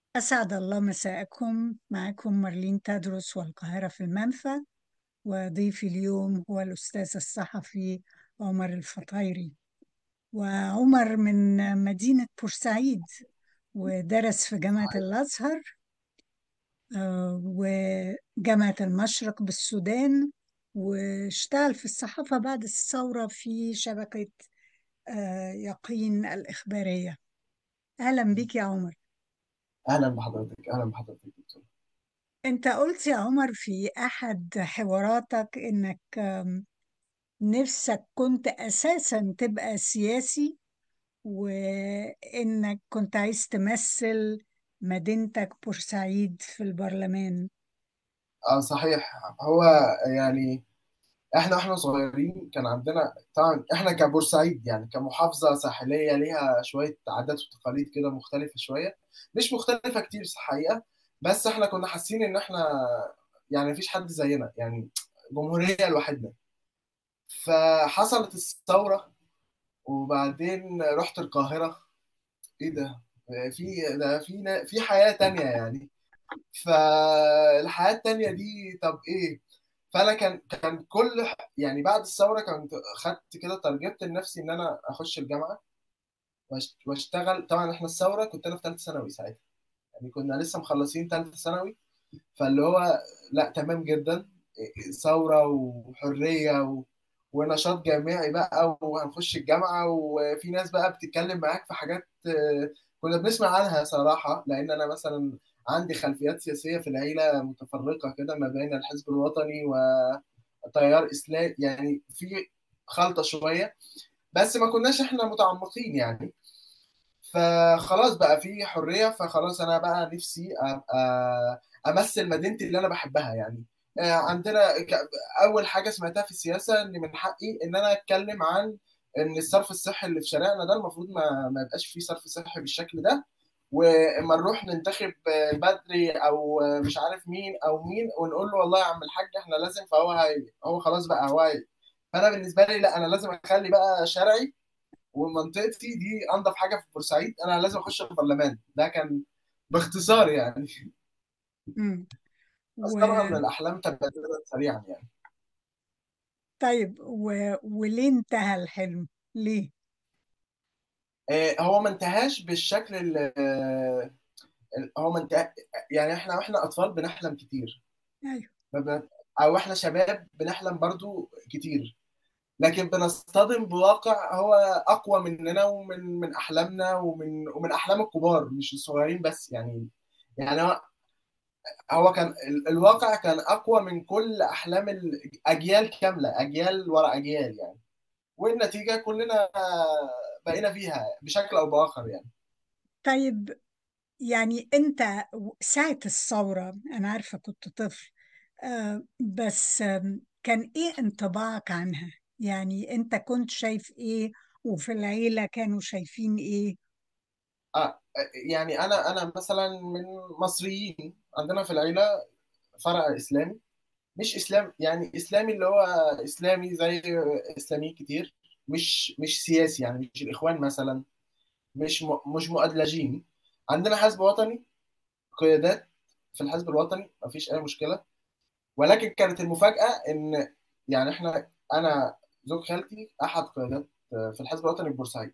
أسعد الله مساءكم معكم مارلين تدرس والقاهرة في المنفى وضيفي اليوم هو الأستاذ الصحفي عمر الفطيري وعمر من مدينة بورسعيد ودرس في جامعة الأزهر آه، وجامعة المشرق بالسودان واشتغل في الصحافة بعد الثورة في شبكة آه، يقين الإخبارية أهلا بك يا عمر اهلا بحضرتك اهلا بحضرتك دكتور انت قلت يا عمر في احد حواراتك انك آم، نفسك كنت اساسا تبقى سياسي وانك كنت عايز تمثل مدينتك بورسعيد في البرلمان اه صحيح هو يعني احنا احنا صغيرين كان عندنا طبعا احنا كبورسعيد يعني كمحافظه ساحليه ليها شويه عادات وتقاليد كده مختلفه شويه مش مختلفه كتير الحقيقه بس احنا كنا حاسين ان احنا يعني مفيش حد زينا يعني جمهوريه لوحدنا فحصلت الثوره وبعدين رحت القاهره ايه ده في ده في في حياه تانية يعني فالحياة التانية دي طب ايه فانا كان كان كل ح- يعني بعد الثورة كنت خدت كده ترجمت لنفسي ان انا اخش الجامعة وأش- واشتغل طبعا احنا الثورة كنت انا في ثالثة ثانوي ساعتها يعني كنا لسه مخلصين ثالثة ثانوي فاللي هو لا تمام جدا ثورة وحرية و... ونشاط جامعي بقى وهنخش الجامعة وفي ناس بقى بتتكلم معاك في حاجات آه، كنا بنسمع عنها صراحة لأن أنا مثلا عندي خلفيات سياسية في العيلة متفرقة كده ما بين الحزب الوطني وتيار إسلامي يعني في خلطة شوية بس ما كناش احنا متعمقين يعني فخلاص بقى في حرية فخلاص أنا بقى نفسي أبقى أمثل مدينتي اللي أنا بحبها يعني آه، عندنا ك- أول حاجة سمعتها في السياسة إن من حقي إن أنا أتكلم عن إن الصرف الصحي اللي في شارعنا ده المفروض ما, ما يبقاش فيه صرف صحي بالشكل ده وإما نروح ننتخب آه، بدري أو آه، مش عارف مين أو مين ونقول له والله يا عم الحاج إحنا لازم فهو هي هو خلاص بقى هو هي. فأنا بالنسبة لي لا أنا لازم أخلي بقى شرعي ومنطقتي دي انضف حاجه في بورسعيد انا لازم اخش البرلمان ده كان باختصار يعني مم. بس طبعا وطيب الاحلام تبدلت سريعا يعني و... وليه انتهى الحلم ليه آه، هو ما انتهاش بالشكل اللي هو ما انتهى يعني احنا واحنا اطفال بنحلم كتير ايوه ما بن- او احنا شباب بنحلم برضو كتير لكن بنصطدم بواقع هو اقوى مننا ومن من احلامنا ومن ومن احلام الكبار مش الصغيرين بس يعني يعني هو هو كان ال- الواقع كان اقوى من كل احلام الاجيال كامله اجيال ورا اجيال يعني والنتيجه كلنا بقينا فيها بشكل او باخر يعني طيب يعني انت ساعة الثورة انا عارفة كنت طفل آه، بس آم، كان ايه انطباعك عنها يعني انت كنت شايف ايه وفي العيلة كانوا شايفين ايه آه يعني انا انا مثلا من مصريين عندنا في العيله فرع اسلامي مش اسلام يعني اسلامي اللي هو اسلامي زي اسلاميين كتير مش مش سياسي يعني مش الاخوان مثلا مش م- مش مؤدلجين عندنا حزب وطني قيادات في الحزب الوطني مفيش اي مشكله ولكن كانت المفاجأة إن يعني إحنا أنا زوج خالتي أحد قيادات في الحزب الوطني في بورسعيد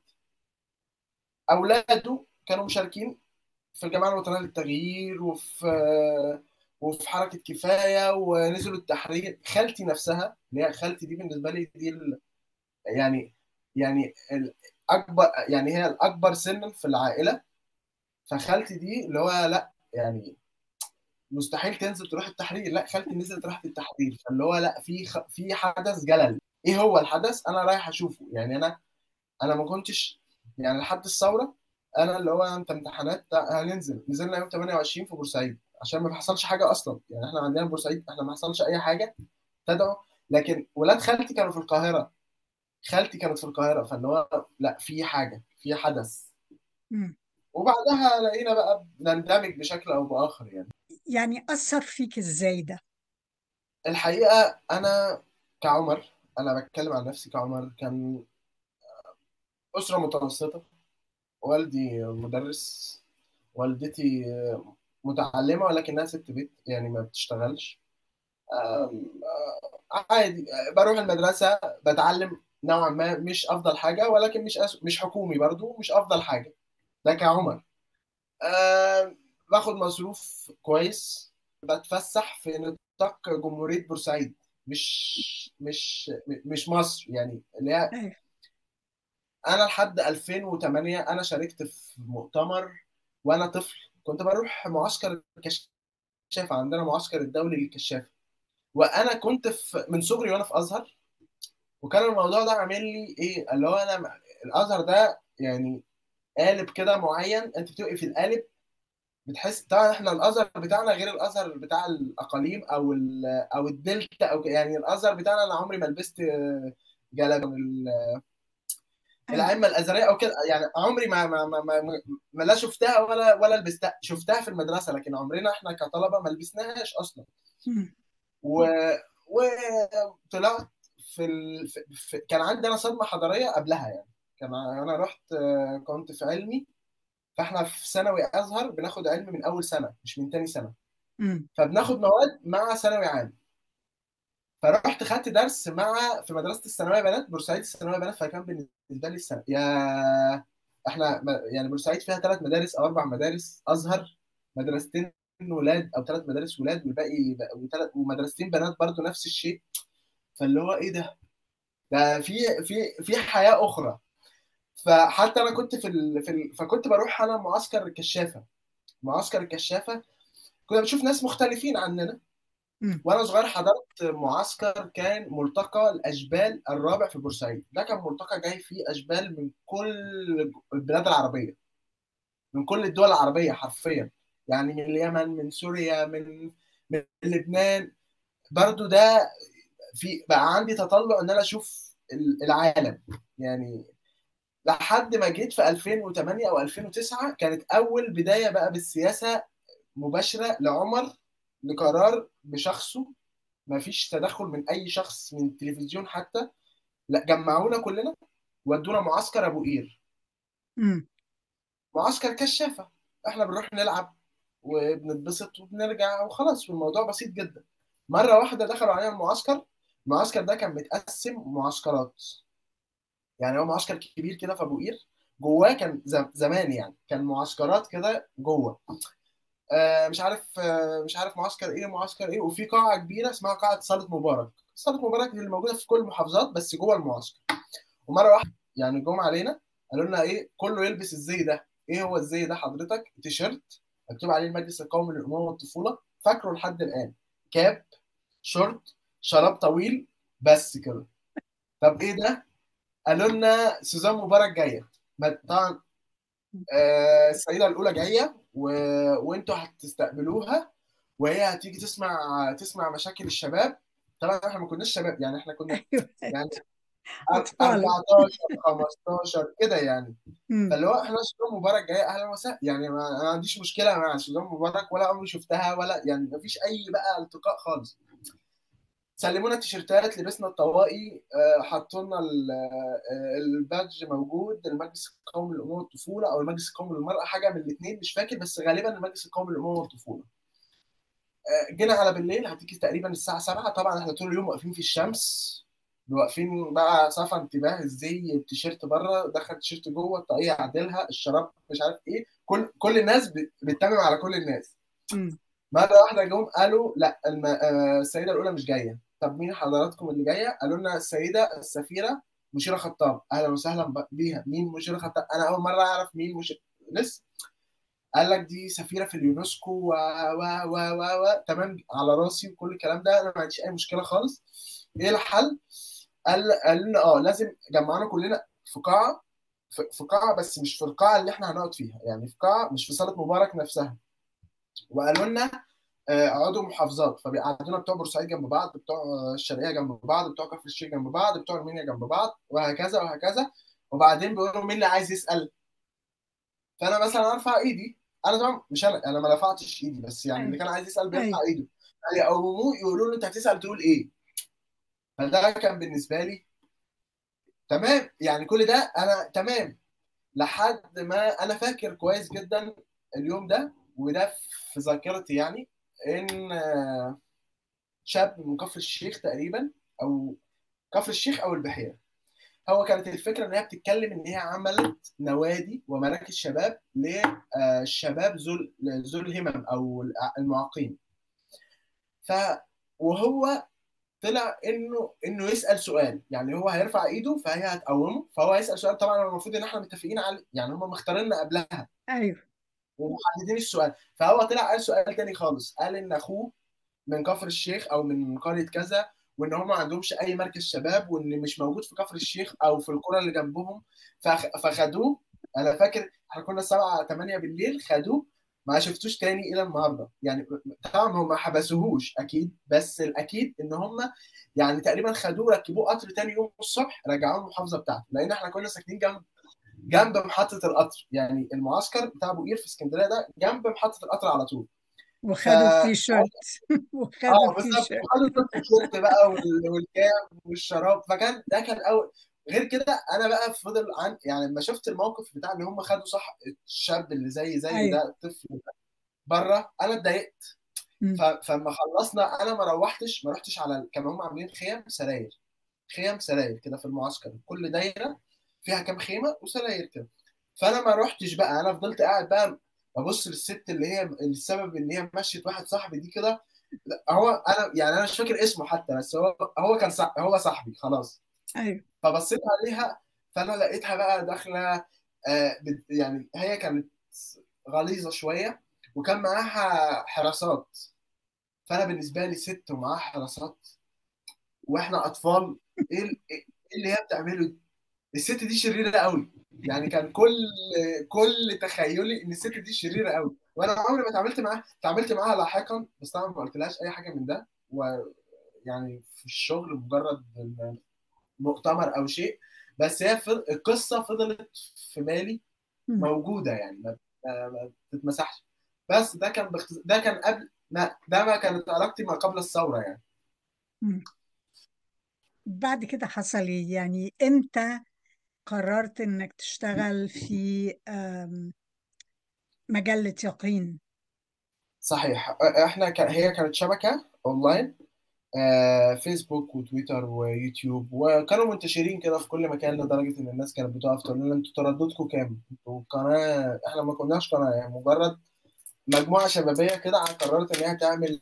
أولاده كانوا مشاركين في الجمعية الوطنية للتغيير وفي وفي حركة كفاية ونزلوا التحرير خالتي نفسها اللي هي خالتي دي بالنسبة لي دي ال- يعني يعني الأكبر يعني هي الأكبر سنا في العائلة فخالتي دي اللي هو لا يعني مستحيل تنزل تروح التحرير لا خالتي نزلت راحت التحرير فاللي هو لا في خ... في حدث جلل ايه هو الحدث انا رايح اشوفه يعني انا انا ما كنتش يعني لحد الثوره انا اللي هو انت امتحانات تع- هننزل نزلنا يوم 28 في بورسعيد عشان ما بيحصلش حاجه اصلا يعني احنا عندنا في بورسعيد احنا ما حصلش اي حاجه تدعو لكن ولاد خالتي كانوا في القاهره خالتي كانت في القاهره فاللي هو لا في حاجه في حدث مم. وبعدها لقينا بقى بنندمج بشكل او باخر يعني يعني أثر فيك ازاي ده الحقيقة أنا كعمر أنا بتكلم عن نفسي كعمر كان أسرة متوسطة والدي مدرس والدتي آه، متعلمة ولكنها ست بيت يعني ما بتشتغلش آم، آه، عادي آه، بروح المدرسة بتعلم نوعا ما مش أفضل حاجة ولكن مش أس... مش حكومي برضو مش أفضل حاجة ده كعمر آم، باخد مصروف كويس بتفسح في نطاق جمهورية بورسعيد مش مش مش مصر يعني اللي هي ايوه انا لحد 2008 انا شاركت في مؤتمر وانا طفل كنت بروح معسكر الكشافه عندنا معسكر الدولي للكشافه وانا كنت في من صغري وانا في ازهر وكان الموضوع ده عامل لي ايه اللي هو انا م- الازهر ده يعني قالب كده معين انت بتبقي في القالب بتحس طبعا احنا الازهر بتاعنا غير الازهر بتاع الاقاليم او ال- او الدلتا او ك- يعني الازهر بتاعنا انا عمري ما لبست آه، جلابيه ايوه الائمه الازهريه او كده يعني عمري ما ما ما, ما, ما لا شفتها ولا ولا لبستها شفتها في المدرسه لكن عمرنا احنا كطلبه ما لبسناهاش اصلا مم. و وطلعت في, ال... في... في كان عندي انا صدمه حضاريه قبلها يعني كان ع- انا رحت آه، كنت في علمي فاحنا في ثانوي ازهر بناخد علم من اول سنه مش من تاني سنه مم. فبناخد مواد مع ثانوي عام فرحت خدت درس مع في مدرسه الثانويه بنات بورسعيد الثانويه بنات فكان بالنسبه لي السنة يا احنا م- يعني بورسعيد فيها ثلاث مدارس او اربع مدارس ازهر مدرستين ولاد او ثلاث مدارس ولاد والباقي وثلاث ومدرستين بنات برضو نفس الشيء فاللي هو ايه ده ده في في في حياه اخرى فحتى انا كنت في ال... في ال... فكنت بروح انا معسكر الكشافه معسكر الكشافه كنا بنشوف ناس مختلفين عننا مم. وانا صغير حضرت معسكر كان ملتقى الاشبال الرابع في بورسعيد ده كان ملتقى جاي فيه اشبال من كل البلاد العربيه من كل الدول العربيه حرفيا يعني من اليمن من سوريا من من لبنان برضو ده في بقى عندي تطلع ان انا اشوف ال- العالم يعني لحد ما جيت في 2008 او 2009 كانت اول بدايه بقى بالسياسه مباشره لعمر لقرار بشخصه ما فيش تدخل من اي شخص من التلفزيون حتى لا جمعونا كلنا ودونا معسكر ابو قير مم. معسكر كشافه احنا بنروح نلعب وبنتبسط وبنرجع وخلاص والموضوع بسيط جدا مره واحده دخلوا علينا المعسكر المعسكر ده كان متقسم معسكرات يعني هو معسكر كبير كده في ابو قير جواه كان ز- زمان يعني كان معسكرات كده جوه آه مش عارف آه مش عارف معسكر ايه معسكر ايه وفي قاعه كبيره اسمها قاعه صاله مبارك صاله مبارك دي اللي موجوده في كل المحافظات بس جوه المعسكر ومره واحده يعني جم علينا قالوا لنا ايه كله يلبس الزي ده ايه هو الزي ده حضرتك تيشيرت مكتوب عليه المجلس القومي للامومه والطفوله فاكره لحد الان كاب شورت شراب طويل بس كده طب ايه ده قالوا لنا سوزان مبارك جايه ما- طبعا آه، السيده الاولى جايه و... وانتوا هتستقبلوها وهي هتيجي تسمع تسمع مشاكل الشباب طبعا احنا ما كناش شباب يعني احنا كنا ايوه يعني اطفال 14 15 كده يعني مم. فاللي هو احنا سوزان مبارك جايه اهلا وسهلا يعني ما انا ما عنديش مشكله مع سوزان مبارك ولا عمري شفتها ولا يعني ما فيش اي بقى التقاء خالص سلمونا التيشيرتات لبسنا الطواقي آه، حطوا لنا ال- آه، البادج موجود المجلس القومي للامومه والطفوله او المجلس القومي للمراه حاجه من الاثنين مش فاكر بس غالبا المجلس القومي للامومه والطفوله آه، جينا على بالليل هتيجي تقريبا الساعه 7 طبعا احنا طول اليوم واقفين في الشمس واقفين بقى صفا انتباه ازاي التيشيرت بره دخل التيشيرت جوه الطاقيه عدلها الشراب مش عارف ايه كل كل الناس بت- بتتمم على كل الناس مم. مرة واحدة جم قالوا لا الم... آه، السيدة الأولى مش جاية طب مين حضراتكم اللي جاية؟ قالوا لنا السيدة السفيرة مشيرة خطاب أهلا وسهلا ب- بيها مين مشيرة خطاب؟ أنا أول مرة أعرف مين مش لسه قال لك دي سفيرة في اليونسكو و و و و, و. تمام على راسي وكل الكلام ده أنا ما عنديش أي مشكلة خالص إيه الحل؟ قال قال لنا أه لازم جمعنا كلنا في قاعة في في قاعة بس مش في القاعة اللي إحنا هنقعد فيها يعني في قاعة مش في صالة مبارك نفسها وقالوا لنا آه، عضو محافظات فبيقعدونا بتوع بورسعيد جنب بعض بتوع الشرقيه جنب بعض بتوع كفر الشيخ جنب بعض بتوع المنيا جنب بعض وهكذا وهكذا وبعدين بيقولوا مين اللي عايز يسال فانا مثلا ارفع ايدي انا طبعا مش انا انا ما رفعتش ايدي بس يعني اللي ايوه كان عايز يسال بيرفع ايوه ايده يعني يقوموه يقولوا له انت هتسال تقول ايه فده كان بالنسبه لي تمام يعني كل ده انا تمام لحد ما انا فاكر كويس جدا اليوم ده وده في ذاكرتي يعني ان آه، شاب من كفر الشيخ تقريبا او كفر الشيخ او البحيره هو كانت الفكره ان هي بتتكلم ان هي عملت نوادي ومراكز شباب للشباب ذو ذو الهمم او المعاقين ف وهو طلع انه انه يسال سؤال يعني هو هيرفع ايده فهي هتقومه فهو هيسال سؤال طبعا المفروض ان احنا متفقين على يعني هم مختاريننا قبلها ايوه ومحددين السؤال فهو طلع قال سؤال تاني خالص قال ان اخوه من كفر الشيخ او من قريه كذا وان هم ما عندهمش اي مركز شباب وان مش موجود في كفر الشيخ او في القرى اللي جنبهم فخ... فخدوه انا فاكر احنا كنا 7 8 بالليل خدوه ما شفتوش تاني الى النهارده يعني طبعا هم ما حبسوهوش اكيد بس الاكيد ان هم يعني تقريبا خدوه ركبوه قطر تاني يوم الصبح رجعوه المحافظه بتاعته لان احنا كنا ساكنين جنب جنب محطه القطر يعني المعسكر بتاع ابو قير في اسكندريه ده جنب محطه القطر على طول ف وخدوا التيشيرت وخدوا اه بالظبط التيشيرت وخدوا التيشيرت بقى وال- والكاب والشراب فكان ده كان اول غير كده انا بقى فضل عن يعني لما شفت الموقف بتاع ان هم خدوا صح الشاب اللي زي زي ايوه ده الطفل ده بره انا اتضايقت مم. ف- فلما خلصنا انا ما روحتش ما رحتش على كانوا هم عاملين خيم سراير خيم سراير كده في المعسكر كل دايره فيها كام خيمه وسراير كده فانا ما رحتش بقى انا فضلت قاعد بقى ببص للست اللي هي السبب ان هي مشيت واحد صاحبي دي كده لا، هو انا يعني انا مش فاكر اسمه حتى بس هو هو كان صح هو صاحبي خلاص ايوه فبصيت عليها فانا لقيتها بقى داخله آه بت- يعني هي كانت غليظه شويه وكان معاها حراسات فانا بالنسبه لي ست ومعاها حراسات واحنا اطفال ايه ال- ايه اللي هي بتعمله دي؟ الست دي شريره قوي يعني كان كل كل تخيلي ان الست دي شريره قوي وانا عمري ما اتعاملت معاها اتعاملت معاها لاحقا بس طبعا ما قلتلهاش اي حاجه من ده ويعني في الشغل مجرد مؤتمر او شيء بس هي فض... القصه فضلت في بالي مم. موجوده يعني ما, ما ما بتتمسحش بس ده كان بخت... ده كان قبل لا ده ما كانت علاقتي ما قبل الثوره يعني مم. بعد كده حصل ايه يعني امتى قررت انك تشتغل في آم، مجلة يقين صحيح احنا ك... هي كانت شبكه اونلاين آه، فيسبوك وتويتر ويوتيوب وكانوا منتشرين كده في كل مكان لدرجة إن الناس كانت بتقف تقول لنا أنتوا ترددكم كام؟ أنتوا قناة إحنا ما كناش قناة يعني مجرد مجموعة شبابية كده قررت إن هي تعمل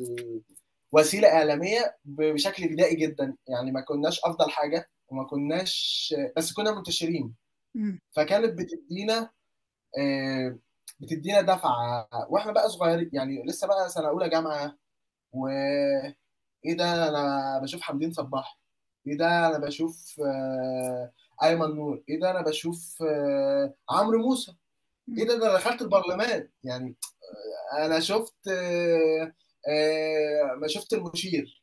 وسيلة إعلامية بشكل بدائي جدا يعني ما كناش أفضل حاجة وما كناش بس كنا منتشرين مم. فكانت بتدينا آه، بتدينا دفعة وإحنا بقى صغيرين يعني لسه بقى سنة أولى جامعة و ايه ده انا بشوف حمدين صباح ايه ده انا بشوف آه، ايمن نور ايه ده انا بشوف آه، عمرو موسى ايه مم. ده ده انا دخلت البرلمان يعني انا شفت آه، آه، ما شفت المشير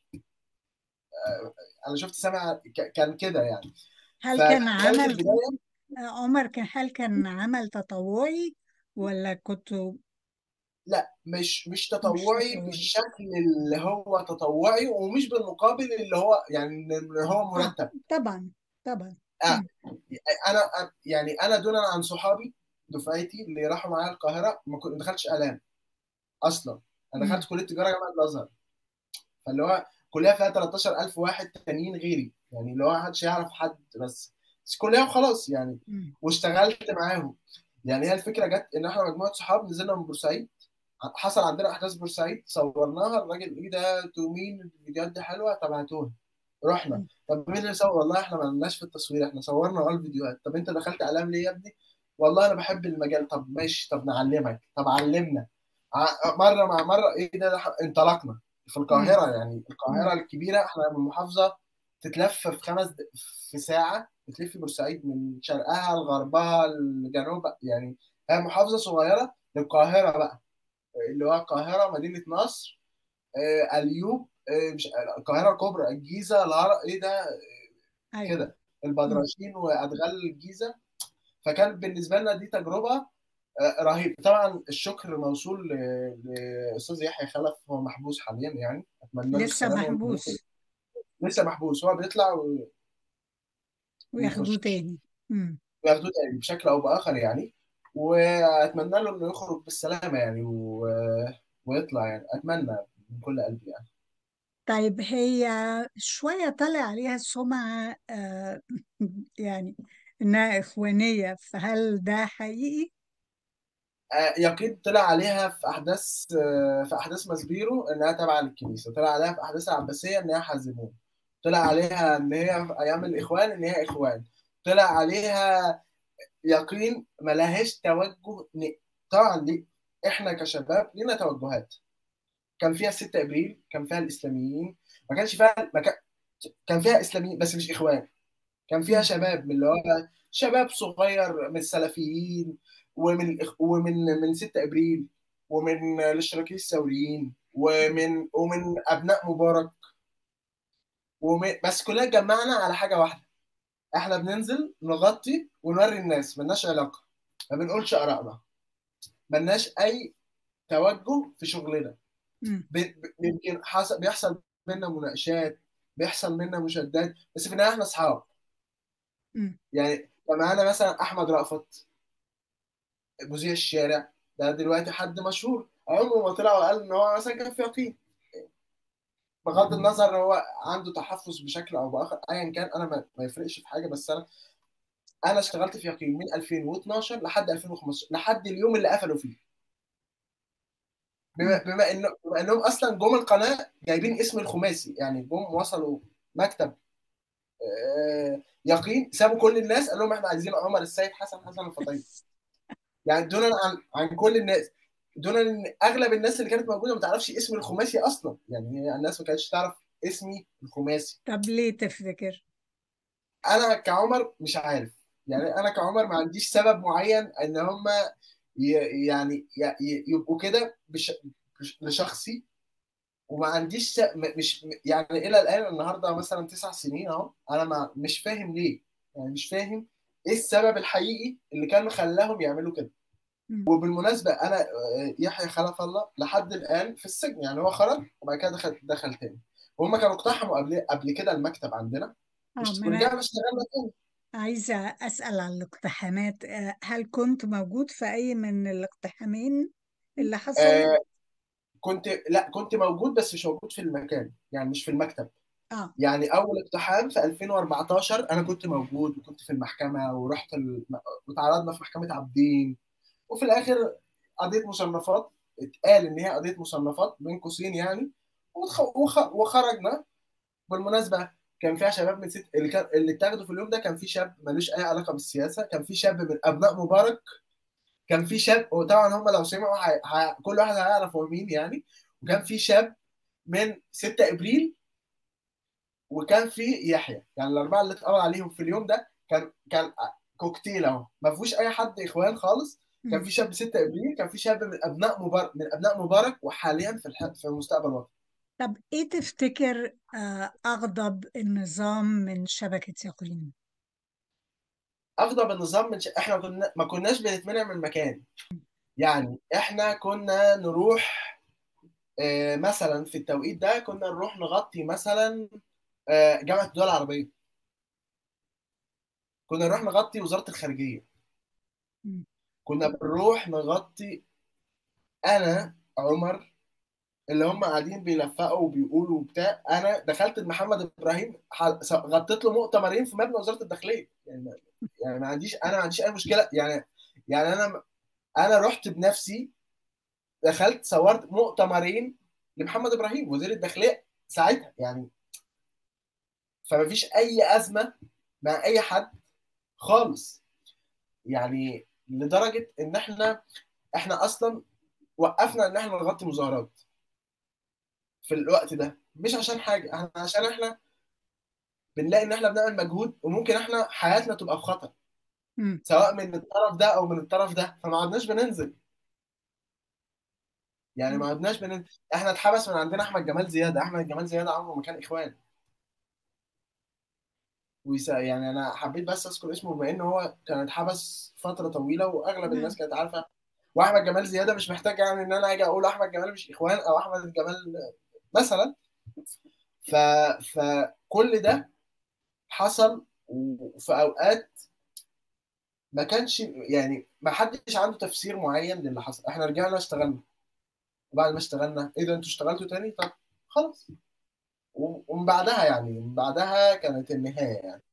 انا شفت سامع ك- كان كده يعني هل كان فكانت عمل البدايه آه، عمر كان هل كان عمل تطوعي ولا كنت لا مش مش مش تطوعي تطوعي بالشكل اللي هو تطوعي ومش بالمقابل اللي هو يعني ان هو اه مرتب طبعا طبعا آه، مم. انا يعني انا دونا عن صحابي دفعتي اللي راحوا معايا القاهره ما كنت ما دخلتش اعلام اصلا انا مم. دخلت كليه تجاره جامعه الازهر فاللي هو كليه فيها 13000 واحد تانيين غيري يعني اللي هو محدش يعرف حد بس بس كليه وخلاص يعني مم. واشتغلت معاهم يعني هي الفكره جت ان احنا مجموعه صحاب نزلنا من بورسعيد حصل عندنا احداث بورسعيد صورناها الراجل ايه ده انتوا مين الفيديوهات دي حلوه طب هاتوها رحنا مم. طب مين اللي صور والله احنا ما لناش في التصوير احنا صورنا اه الفيديوهات طب انت دخلت اعلام ليه يا ابني والله انا بحب المجال طب ماشي طب نعلمك طب علمنا ع- مره مع مره ايه ده, ده ح- انطلقنا في مم. القاهره يعني القاهره مم. الكبيره احنا من محافظه تتلف في خمس د... في ساعه بتلف بورسعيد من شرقها لغربها لجنوبها يعني هي محافظه صغيره للقاهره بقى اللي هو القاهره مدينه نصر آه، اليوب آه، مش القاهره الكبرى الجيزه الهرم ايه ده ايوه كده مم. البدرشين وادغال الجيزه فكان بالنسبه لنا دي تجربه آه، رهيبه طبعا الشكر موصول ل- لاستاذ يحيى خلف هو محبوس حاليا يعني اتمنى له لسه السلامه ويمكن محبوس لسه محبوس هو بيطلع وياخدوه وبيخش تاني مم. وياخدوه تاني بشكل او باخر يعني واتمنى له انه يخرج بالسلامه يعني و... ويطلع يعني اتمنى من كل قلبي يعني طيب هي شوية طلع عليها سمعة آه، يعني إنها إخوانية فهل ده حقيقي؟ آه، يقين طلع عليها في احداث آه، في احداث مسبيرو انها تابعه للكنيسه طلع عليها في احداث العباسيه انها حزبون طلع عليها ان هي في ايام الاخوان ان هي اخوان طلع عليها يقين ملهاش توجه ن- طبعا دي احنا كشباب لينا توجهات كان فيها 6 ابريل كان فيها الاسلاميين ما كانش فيها ما كان كان فيها اسلاميين بس مش اخوان كان فيها مم. شباب من اللي هو شباب صغير من السلفيين ومن الإخ- ومن من 6 ابريل ومن الاشتراكيين الثوريين ومن ومن ابناء مبارك ومن بس كلنا اتجمعنا على حاجه واحده احنا بننزل نغطي ونوري الناس ملناش علاقه ما بنقولش ارائنا ملناش اي توجه في شغلنا مم. ب- ب- يمكن حصل بيحصل بينا مناقشات بيحصل بينا مشادات بس في النهايه احنا اصحاب مم. يعني كان معانا مثلا احمد رأفت مذيع الشارع ده دلوقتي حد مشهور عمره ما طلع وقال ان هو مثلا كان في يقين بغض النظر هو عنده تحفظ بشكل او باخر ايا كان انا ما, ما يفرقش في حاجه بس انا انا اشتغلت في يقين من 2012 لحد 2015 لحد اليوم اللي قفلوا فيه بما مم. بما انه بما انهم اصلا جم القناه جايبين اسم الخماسي يعني جم وصلوا مكتب آه، يقين سابوا كل الناس قال لهم احنا عايزين عمر السيد حسن حسن الفطيم يعني دونا عن عن كل الناس دونا ان اغلب الناس اللي كانت موجوده ما تعرفش اسم الخماسي اصلا يعني هي الناس ما كانتش تعرف اسمي الخماسي طب ليه تفتكر؟ انا كعمر مش عارف يعني انا كعمر ما عنديش سبب معين ان هم ي- يعني ي- ي- يبقوا كده بش... بش... لشخصي وما عنديش س... م- مش يعني الى الان النهارده مثلا تسع سنين اهو انا ما مش فاهم ليه يعني مش فاهم ايه السبب الحقيقي اللي كان خلاهم يعملوا كده مم. وبالمناسبه انا آه، يحيى خلف الله لحد الان في السجن يعني هو خرج وبعد كده دخل دخل تاني وهم كانوا اقتحموا قبل قبل كده المكتب عندنا اه واشت- ما أنا ورجعنا اشتغلنا تاني عايزة أسأل عن الاقتحامات آه، هل كنت موجود في أي من الاقتحامين اللي حصلوا؟ آه كنت لا كنت موجود بس مش موجود في المكان يعني مش في المكتب اه يعني اول اقتحام في 2014 انا كنت موجود وكنت في المحكمه ورحت ال... وتعرضنا في محكمه عابدين وفي الاخر قضيه مصنفات اتقال ان هي قضيه مصنفات بين قوسين يعني وخ... وخ... وخرجنا بالمناسبه كان فيها شباب من ست اللي كان اللي اتاخدوا في اليوم ده كان في شاب ملوش اي علاقه بالسياسه كان في شاب من ابناء مبارك كان في شاب وطبعا هم لو سمعوا ح... ح... كل واحد هيعرف هو مين يعني وكان في شاب من 6 ابريل وكان في يحيى يعني الاربعه اللي اتقبض عليهم في اليوم ده كان كان كوكتيل اهو ما فيهوش اي حد اخوان خالص كان مم. في شاب 6 ابريل كان في شاب من ابناء مبارك من ابناء مبارك وحاليا في الح... في المستقبل الوطني طب إيه تفتكر آه، أغضب النظام من شبكة يقين؟ اغضب النظام من ش... احنا كنا ما كناش بنتمنع من مكان يعني احنا كنا نروح آه، مثلا في التوقيت ده كنا نروح نغطي مثلا آه، جامعه الدول العربيه كنا نروح نغطي وزاره الخارجيه مم. كنا بنروح نغطي انا عمر اللي هم قاعدين بيلفقوا وبيقولوا وبتاع انا دخلت محمد ابراهيم ح- غطيت له مؤتمرين في مبنى وزاره الداخليه يعني يعني ما عنديش انا ما عنديش اي مشكله يعني يعني انا انا رحت بنفسي دخلت صورت مؤتمرين لمحمد ابراهيم وزير الداخليه ساعتها يعني فما فيش اي ازمه مع اي حد خالص يعني لدرجه ان احنا احنا اصلا وقفنا ان احنا نغطي مظاهرات في الوقت ده مش عشان حاجه احنا عشان احنا بنلاقي ان احنا بنعمل مجهود وممكن احنا حياتنا تبقى في خطر مم. سواء من الطرف ده او من الطرف ده فما عدناش بننزل يعني ما عدناش بننزل احنا اتحبس من عندنا احمد جمال زياده احمد جمال زياده عمره ما كان اخوان ويس... يعني انا حبيت بس اذكر اسمه بما ان هو كان اتحبس فتره طويله واغلب الناس نعم كانت عارفه واحمد جمال زياده مش محتاج يعني ان انا اجي اقول احمد جمال مش اخوان او احمد جمال مثلا ف... فكل ده حصل وفي اوقات ما كانش يعني ما حدش عنده تفسير معين للي حصل احنا رجعنا اشتغلنا وبعد ما اشتغلنا ايه ده انتوا اشتغلتوا تاني طب خلاص و- ومن بعدها يعني من بعدها كانت النهاية يعني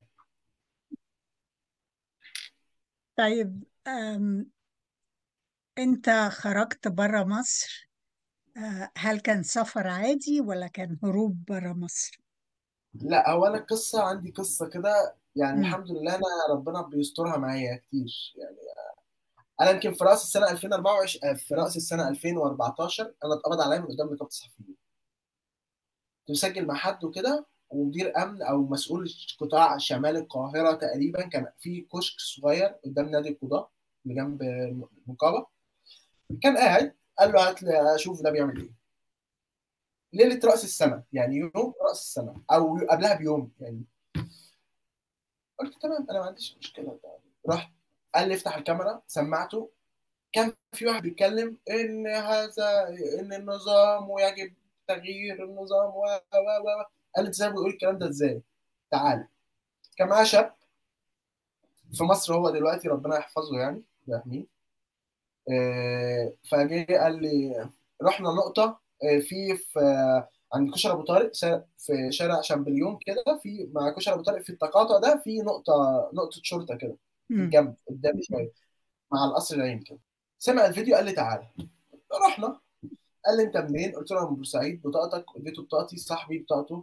طيب أم، انت خرجت برا مصر آه، هل كان سفر عادي ولا كان هروب برا مصر؟ لا هو انا القصة عندي قصة كده يعني مم. الحمد لله انا ربنا بيسترها معايا كتير يعني انا يمكن في راس السنة 2024 في راس السنة 2014 انا اتقبض عليا من قدام نقابة الصحفيين كنت مسجل مع حد وكده ومدير امن او مسؤول قطاع شمال القاهره تقريبا كان في كشك صغير قدام نادي القضاه اللي جنب النقابه كان قاعد قال له هات لي اشوف ده بيعمل ايه ليله راس السنه يعني يوم راس السنه او قبلها بيوم يعني قلت تمام انا ما عنديش مشكله رحت قال لي افتح الكاميرا سمعته كان في واحد بيتكلم ان هذا ان النظام ويجب تغيير النظام و و و قال لي انت ازاي بتقول الكلام ده ازاي؟ تعالى كان معاه شاب في مصر هو دلوقتي ربنا يحفظه يعني ويحميه آه، فجه قال لي رحنا نقطة آه، في في آه، عند كشري أبو طارق شا- في شارع شامبليون كده في مع كشري أبو طارق في التقاطع ده في نقطة نقطة شرطة كده في مم. الجنب قدام شوية مع القصر العيني كده سمع الفيديو قال لي تعالى رحنا قال لي أنت منين؟ قلت له أنا من بورسعيد بطاقتك اديته بطاقتي صاحبي بطاقته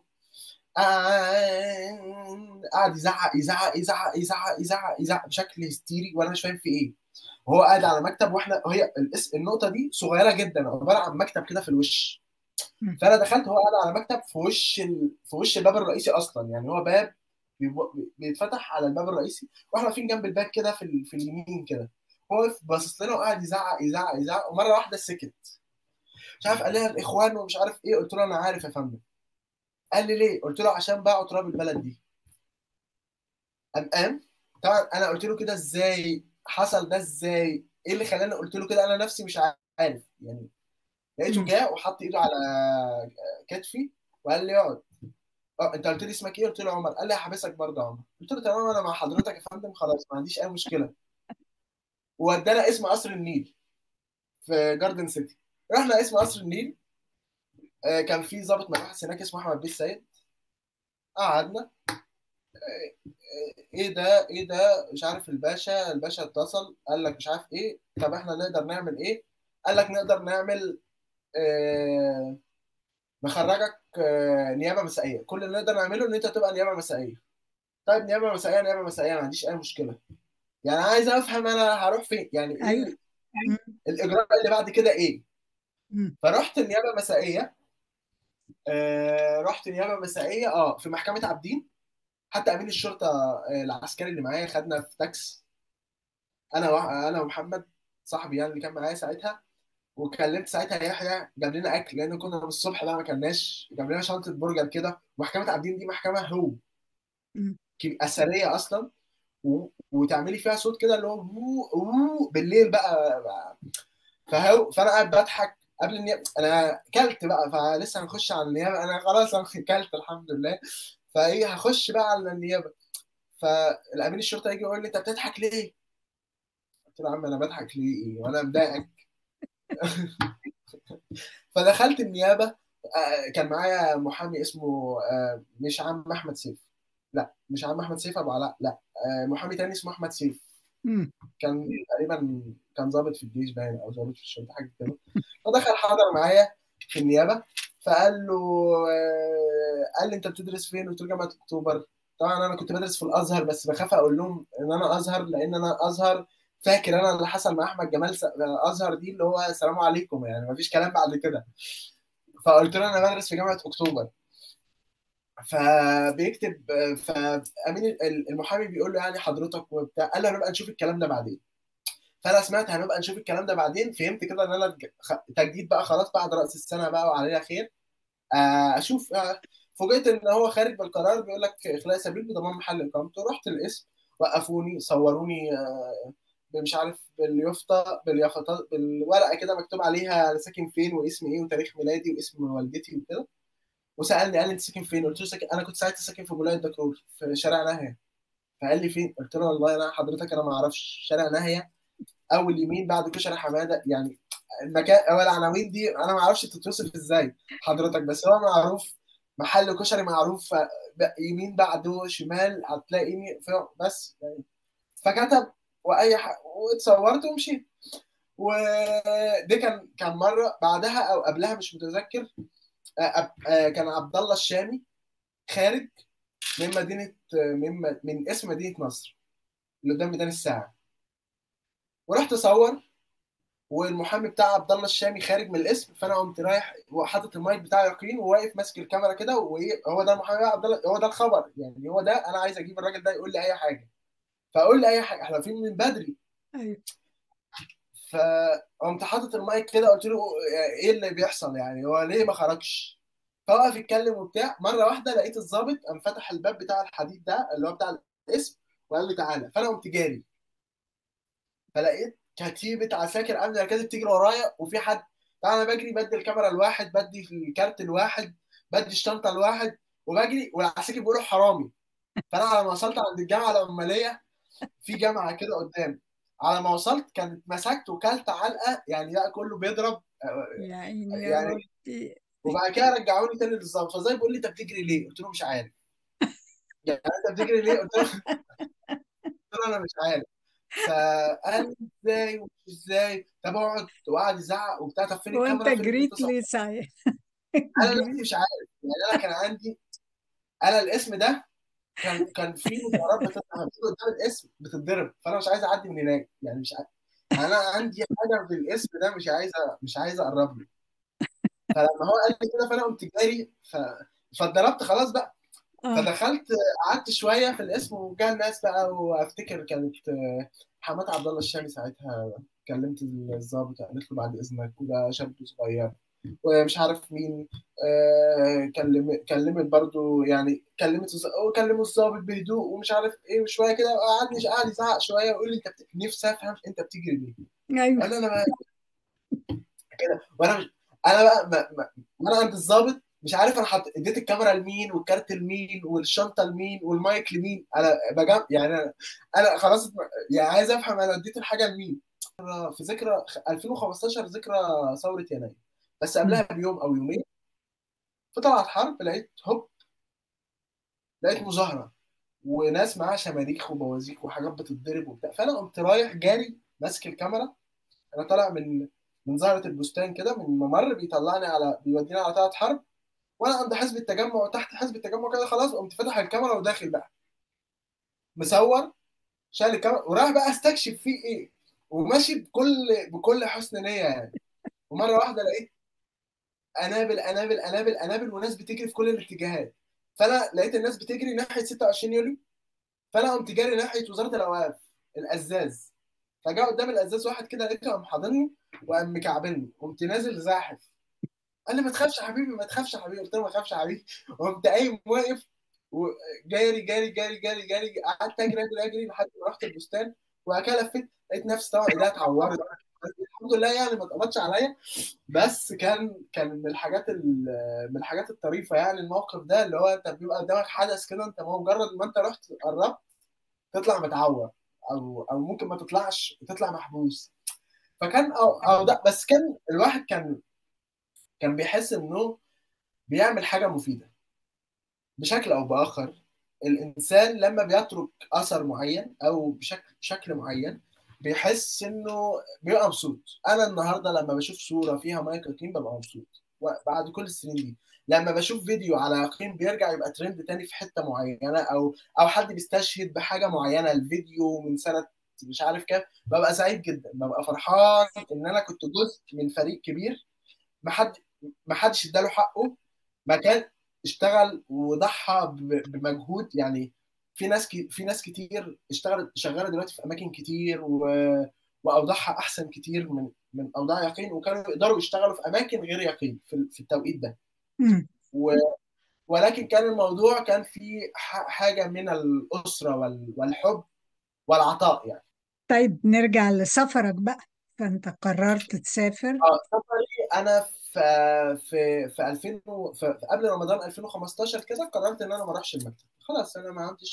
آه، قعد يزعق يزعق يزعق يزعق يزعق يزعق بشكل هستيري وانا مش فاهم في ايه وهو قاعد على مكتب واحنا هي الاس- النقطه دي صغيره جدا عباره عن مكتب كده في الوش مم. فانا دخلت هو قاعد على مكتب في وش ال... في وش الباب الرئيسي اصلا يعني هو باب بيب- بيتفتح على الباب الرئيسي واحنا واقفين جنب الباب كده في ال... في اليمين كده هو واقف باصص لنا وقاعد يزعق يزعق يزعق ومره واحده سكت مش عارف قال لي الاخوان ومش عارف ايه قلت له انا عارف يا فندم قال لي ليه قلت له عشان باعوا تراب البلد دي قام قام طبعا انا قلت له كده ازاي حصل ده ازاي ايه اللي خلاني قلت له كده انا نفسي مش عارف يعني لقيته مم. جاء وحط ايده على كتفي وقال لي اقعد اه انت قلت لي اسمك ايه قلت له عمر قال لي هحبسك برضه يا عمر قلت له تمام انا مع حضرتك يا فندم خلاص ما عنديش اي مشكله وودانا اسم قصر النيل في جاردن سيتي رحنا اسم قصر النيل آه، كان في ضابط مباحث هناك اسمه احمد بيه السيد قعدنا ايه ده ايه ده مش عارف الباشا الباشا اتصل قال لك مش عارف ايه طب احنا نقدر نعمل ايه قال لك نقدر نعمل آه نخرجك آه نيابه مسائيه كل اللي نقدر نعمله ان انت تبقى نيابه مسائيه طيب نيابه مسائيه نيابه مسائيه ما عنديش اي مشكله يعني عايز افهم انا هروح فين يعني ايه ايوه ال- مم. الاجراء اللي بعد كده ايه مم. فرحت النيابه مسائيه آه رحت نيابه مسائيه اه في محكمه عابدين حتى امين الشرطه آه العسكري اللي معايا خدنا في تاكس انا وح- انا ومحمد صاحبي يعني اللي كان معايا ساعتها وكلمت ساعتها يحيى جاب لنا اكل لان كنا من الصبح بقى ما كلناش جاب لنا شنطه برجر كده محكمه عابدين دي محكمه هو مم. كي- اثريه اصلا و... وتعملي فيها صوت كده اللي هو وو وو بالليل بقى, بقى. فهو فانا قاعد بضحك قبل النيابه انا كلت بقى فلسه هنخش على النيابه انا خلاص انا كلت الحمد لله فايه هخش بقى على النيابه فالامين الشرطه يجي يقول لي انت بتضحك ليه؟ قلت له يا عم انا بضحك ليه ايه وانا مضايقك فدخلت النيابه آه، كان معايا محامي اسمه آه، مش عم احمد سيف لا مش عم احمد سيف ابو علاء لا آه، محامي تاني اسمه احمد سيف مم. كان تقريبا كان ضابط في الجيش باين او ضابط في الشرطه حاجه كده فدخل حضر معايا في النيابه فقال له آه، قال لي انت بتدرس فين؟ قلت له جامعه اكتوبر طبعا انا كنت بدرس في الازهر بس بخاف اقول لهم ان انا ازهر لان انا ازهر فاكر انا اللي حصل مع احمد جمال س- ازهر دي اللي هو السلام عليكم يعني مفيش كلام بعد كده فقلت له انا بدرس في جامعه اكتوبر فبيكتب فامين المحامي بيقول له يعني حضرتك وبتاع قال له هنبقى نشوف الكلام ده بعدين فانا سمعت هنبقى نشوف الكلام ده بعدين فهمت كده ان انا خ- تجديد بقى خلاص بعد راس السنه بقى وعلينا خير آه، اشوف آه، فوجئت ان هو خارج بالقرار بيقول لك اخلاء سبيل بضمان محل اقامته رحت القسم وقفوني صوروني آه، مش عارف باليافطه باليافطه بالورقه كده مكتوب عليها انا ساكن فين واسمي ايه وتاريخ ميلادي واسم والدتي وكده وسالني قال لي انت ساكن فين قلت له ساكن انا كنت ساعتها ساكن في ولايه دكرور في شارع نهى فقال لي فين قلت له والله انا حضرتك انا ما اعرفش شارع ناهيه اول يمين بعد كشري حماده يعني المكان او العناوين دي انا ما اعرفش تتوصف ازاي حضرتك بس هو معروف محل كشري معروف ف- ب- يمين بعده شمال هتلاقيني في- بس يعني فكتب واي ح... واتصورت ومشيت ودي كان كان مره بعدها او قبلها مش متذكر آه، أب- آه، كان عبد الله الشامي خارج من مدينه من من اسم مدينه نصر اللي قدام ميدان الساعه ورحت اصور والمحامي بتاع عبد الله الشامي خارج من الاسم فانا قمت رايح وحاطط المايك بتاع يقين وواقف ماسك الكاميرا كده وايه هو ده المحامي بتاع عبد الله هو ده الخبر يعني هو ده انا عايز اجيب الراجل ده يقول لي اي حاجه فاقول لي اي حاجه احنا فين من بدري ايوه فقمت حاطط المايك كده قلت له ايه اللي بيحصل يعني هو ليه ما خرجش فوقف يتكلم وبتاع مره واحده لقيت الضابط قام فتح الباب بتاع الحديد ده اللي هو بتاع الاسم وقال لي تعالى فانا قمت جاري فلقيت كتيبه عساكر امن مركزي بتجري ورايا وفي حد طبعا انا بجري بدي الكاميرا لواحد بدي الكارت لواحد بدي الشنطه لواحد وبجري والعساكر بيقولوا حرامي فانا على ما وصلت عند الجامعه العماليه في جامعه كده قدام على ما وصلت كانت مسكت وكلت علقه يعني لا كله بيضرب آه، يا عيني يا يعني ربي وبعد كده رجعوني تاني للظابط فزي بيقول لي انت بتجري ليه؟ قلت له مش عارف يعني انت بتجري ليه؟ قلت له قلت له انا مش عارف فقال لي ازاي ومش ازاي طب اقعد وقعد يزعق وبتاع طب فين وانت الكاميرا فين جريت التصور ليه صحيح انا نفسي جريت مش عارف يعني انا كان عندي انا الاسم ده كان كان في مظاهرات بتطلع بتيجي قدام الاسم بتتضرب فانا مش عايز اعدي من هناك يعني مش عارف. انا عندي حاجه في الاسم ده مش عايز مش عايز اقرب له فلما هو قال لي كده فانا قمت جاري ف... فاتضربت خلاص بقى اه فدخلت قعدت شويه في الاسم وجا الناس بقى وافتكر كانت آه، حماد عبد الله الشامي ساعتها كلمت الضابط قالت له بعد اذنك وده شاب صغير ومش عارف مين آه، كلم كلمت برضو يعني كلمت الز- وكلموا الضابط بهدوء ومش عارف ايه وشويه كده قعدني قعد يزعق شويه ويقول لي انت بت... نفسي افهم انت بتجري ليه؟ ايوه قال لي انا كده وانا مش انا بقى ما... ما... وانا عند الضابط مش عارف انا حط... اديت الكاميرا لمين والكارت لمين والشنطه لمين والمايك لمين انا بجم... يعني انا انا خلاص يعني عايز افهم انا اديت الحاجه لمين في ذكرى 2015 ذكرى ثوره يناير بس مم. قبلها بيوم او يومين في طلعت حرب لقيت هوب لقيت مظاهره وناس معاها شماريخ وبوازيك وحاجات بتتضرب وبتاع فانا قمت رايح جاري ماسك الكاميرا انا طالع من من زهره البستان كده من ممر بيطلعني على بيوديني على طلعت حرب وانا عند حزب التجمع وتحت حزب التجمع كده خلاص قمت فاتح الكاميرا وداخل بقى مصور شايل الكاميرا ورايح بقى استكشف فيه ايه وماشي بكل بكل حسن نيه يعني ومره واحده لقيت انابل انابل انابل انابل وناس بتجري في كل الاتجاهات فانا لقيت الناس بتجري ناحيه 26 يوليو فانا قمت جاري ناحيه وزاره الاوقاف الازاز فجاء قدام الازاز واحد كده لقيته قام حاضني وقام مكعبلني قمت نازل زاحف قال لي ما تخافش يا حبيبي ما تخافش يا حبيبي قلت له ما تخافش يا حبيبي قمت قايم واقف وجاري جاري جاري جاري جاري قعدت اجري اجري اجري لحد ما رحت البستان وبعد كده لفيت لقيت نفسي طبعا ايديا اتعورت الحمد لله يعني ما اتقبضش عليا بس كان كان من الحاجات ال- من الحاجات الطريفه يعني الموقف ده اللي هو انت بيبقى قدامك حدث كده انت مجرد ما انت رحت قربت تطلع متعور او او ممكن ما تطلعش تطلع محبوس فكان او او ده بس كان الواحد كان كان بيحس انه بيعمل حاجه مفيده بشكل او باخر الانسان لما بيترك اثر معين او بشكل بشكل معين بيحس انه بيبقى مبسوط انا النهارده لما بشوف صوره فيها مايكل كين ببقى مبسوط بعد كل السنين دي لما بشوف فيديو على يقين بيرجع يبقى ترند تاني في حته معينه او او حد بيستشهد بحاجه معينه الفيديو من سنه مش عارف كام ببقى سعيد جدا ببقى فرحان ان انا كنت جزء من فريق كبير ما حد ما حدش اداله حقه ما كان اشتغل وضحى ب- بمجهود يعني في ناس كي في ناس كتير اشتغلت شغاله دلوقتي في اماكن كتير و... واوضاعها احسن كتير من من اوضاع يقين وكانوا يقدروا يشتغلوا في اماكن غير يقين في, ال- في التوقيت ده مم. و... ولكن كان الموضوع كان في ح- حاجه من الاسره وال... والحب والعطاء يعني طيب نرجع لسفرك بقى فانت قررت تسافر اه سفري انا في في في 2000 و- في في قبل رمضان 2015 كده قررت ان انا ما اروحش المكتب خلاص انا ما عدتش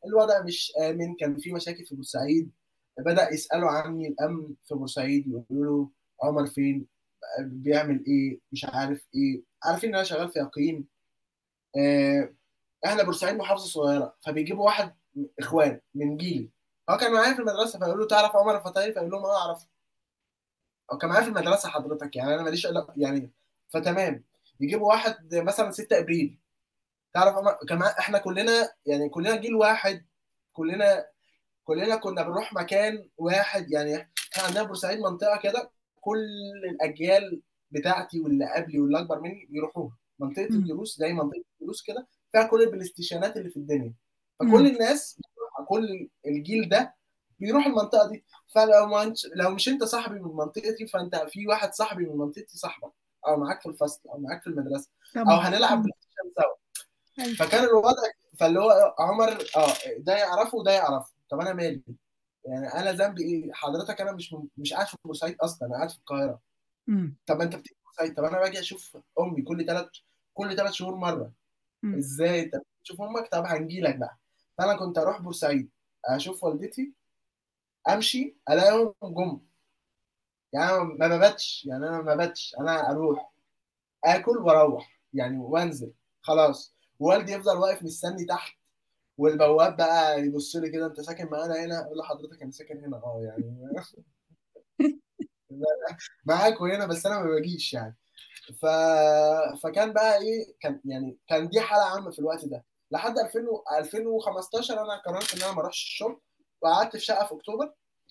الوضع مش امن كان في مشاكل في بورسعيد بدأ يسألوا عني الامن في بورسعيد يقولوا له عمر فين بيعمل ايه مش عارف ايه عارفين ان انا شغال في يقين آه، احنا بورسعيد محافظه صغيره فبيجيبوا واحد اخوان من جيلي هو كان معايا في المدرسه فيقول له تعرف عمر الفطايري فيقول لهم اه اعرف هو كان معايا في المدرسه حضرتك يعني انا ماليش علاقة- يعني فتمام يجيبوا واحد مثلا 6 ابريل تعرف عمر كان معايا احنا كلنا يعني كلنا جيل واحد كلنا كلنا كنا بنروح مكان واحد يعني احنا عندنا بورسعيد منطقه كده كل الاجيال بتاعتي واللي قبلي واللي اكبر مني بيروحوها منطقه مم. الدروس زي منطقه الدروس كده فيها كل البلاي ستيشنات اللي في الدنيا فكل مم. الناس كل الجيل ده بيروح المنطقه دي فلو ما انت لو مش انت صاحبي من منطقتي فانت في واحد صاحبي من منطقتي صاحبك او معاك في الفصل او معاك في المدرسه او طبعا هنلعب مم. بلاي ستيشن سوا أيوة. فكان الوضع فاللي هو عمر اه ده يعرفه وده يعرفه طب انا مالي يعني انا ذنبي ايه حضرتك انا مش مش قاعد في بورسعيد اصلا انا قاعد في القاهره مم. طب انت بتيجي بورسعيد طب انا باجي اشوف امي كل ثلاث كل ثلاث شهور مره مم. ازاي انت تشوف امك طب هنجي لك بقى فانا كنت اروح بورسعيد اشوف والدتي امشي الاقيهم جم يعني أنا ما بباتش يعني انا ما بباتش انا اروح اكل واروح يعني وانزل خلاص والدي يفضل واقف مستني تحت والبواب بقى يبص لي كده انت ساكن معانا هنا اقول له حضرتك انا ساكن هنا اه يعني معاكوا هنا بس انا ما باجيش يعني ف... فكان بقى ايه كان يعني كان دي حاله عامه في الوقت ده لحد 2000 و... 2015 انا قررت ان انا ما اروحش الشغل وقعدت في شقه في اكتوبر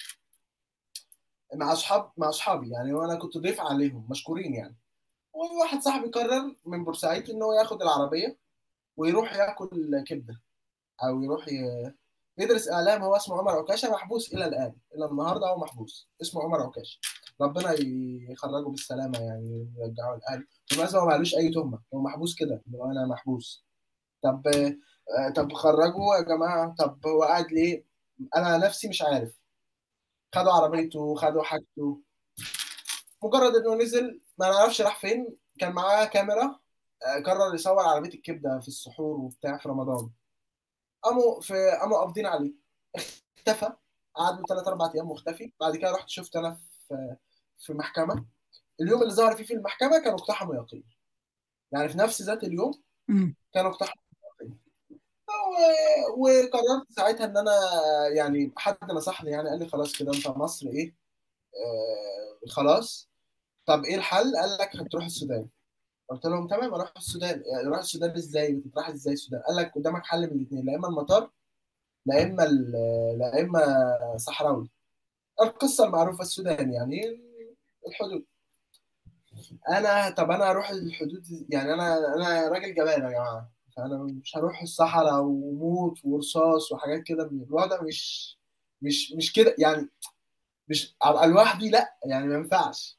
مع اصحاب مع اصحابي يعني وانا كنت ضيف عليهم مشكورين يعني وواحد صاحبي قرر من بورسعيد ان هو ياخد العربيه ويروح ياكل كبده او يروح ي... يدرس اعلام هو اسمه عمر عكاشه محبوس الى الان الى النهارده هو محبوس اسمه عمر عكاشه ربنا يخرجه بالسلامه يعني يرجعه الاهل بالمناسبه هو معلوش اي تهمه هو محبوس كده اللي هو انا محبوس طب آه، طب خرجوا يا جماعه طب هو قاعد ليه انا نفسي مش عارف خدوا عربيته خدوا حاجته مجرد انه نزل ما نعرفش راح فين كان معاه كاميرا آه، قرر يصور عربيه الكبده في السحور وبتاع في رمضان قاموا في قاموا قابضين عليه اختفى قعد له ثلاث اربع ايام مختفي بعد كده رحت شفت انا في في محكمه اليوم اللي ظهر فيه في المحكمه كانوا اقتحموا يقين يعني في نفس ذات اليوم مم. كانوا اقتحموا يقين و- وقررت ساعتها ان انا يعني حد نصحني يعني قال لي خلاص كده انت مصر ايه آه خلاص طب ايه الحل قال لك هتروح السودان قلت لهم تمام اروح السودان يعني اروح السودان ازاي بتروح ازاي السودان قال لك قدامك حل من الاثنين لا اما المطار لا اما ال- لا اما صحراوي القصه المعروفه السودان يعني الحدود انا طب انا اروح الحدود يعني انا انا راجل جبان يا جماعه فانا مش هروح الصحراء وموت ورصاص وحاجات كده الوضع مش مش مش كده يعني مش ابقى لوحدي لا يعني ما ينفعش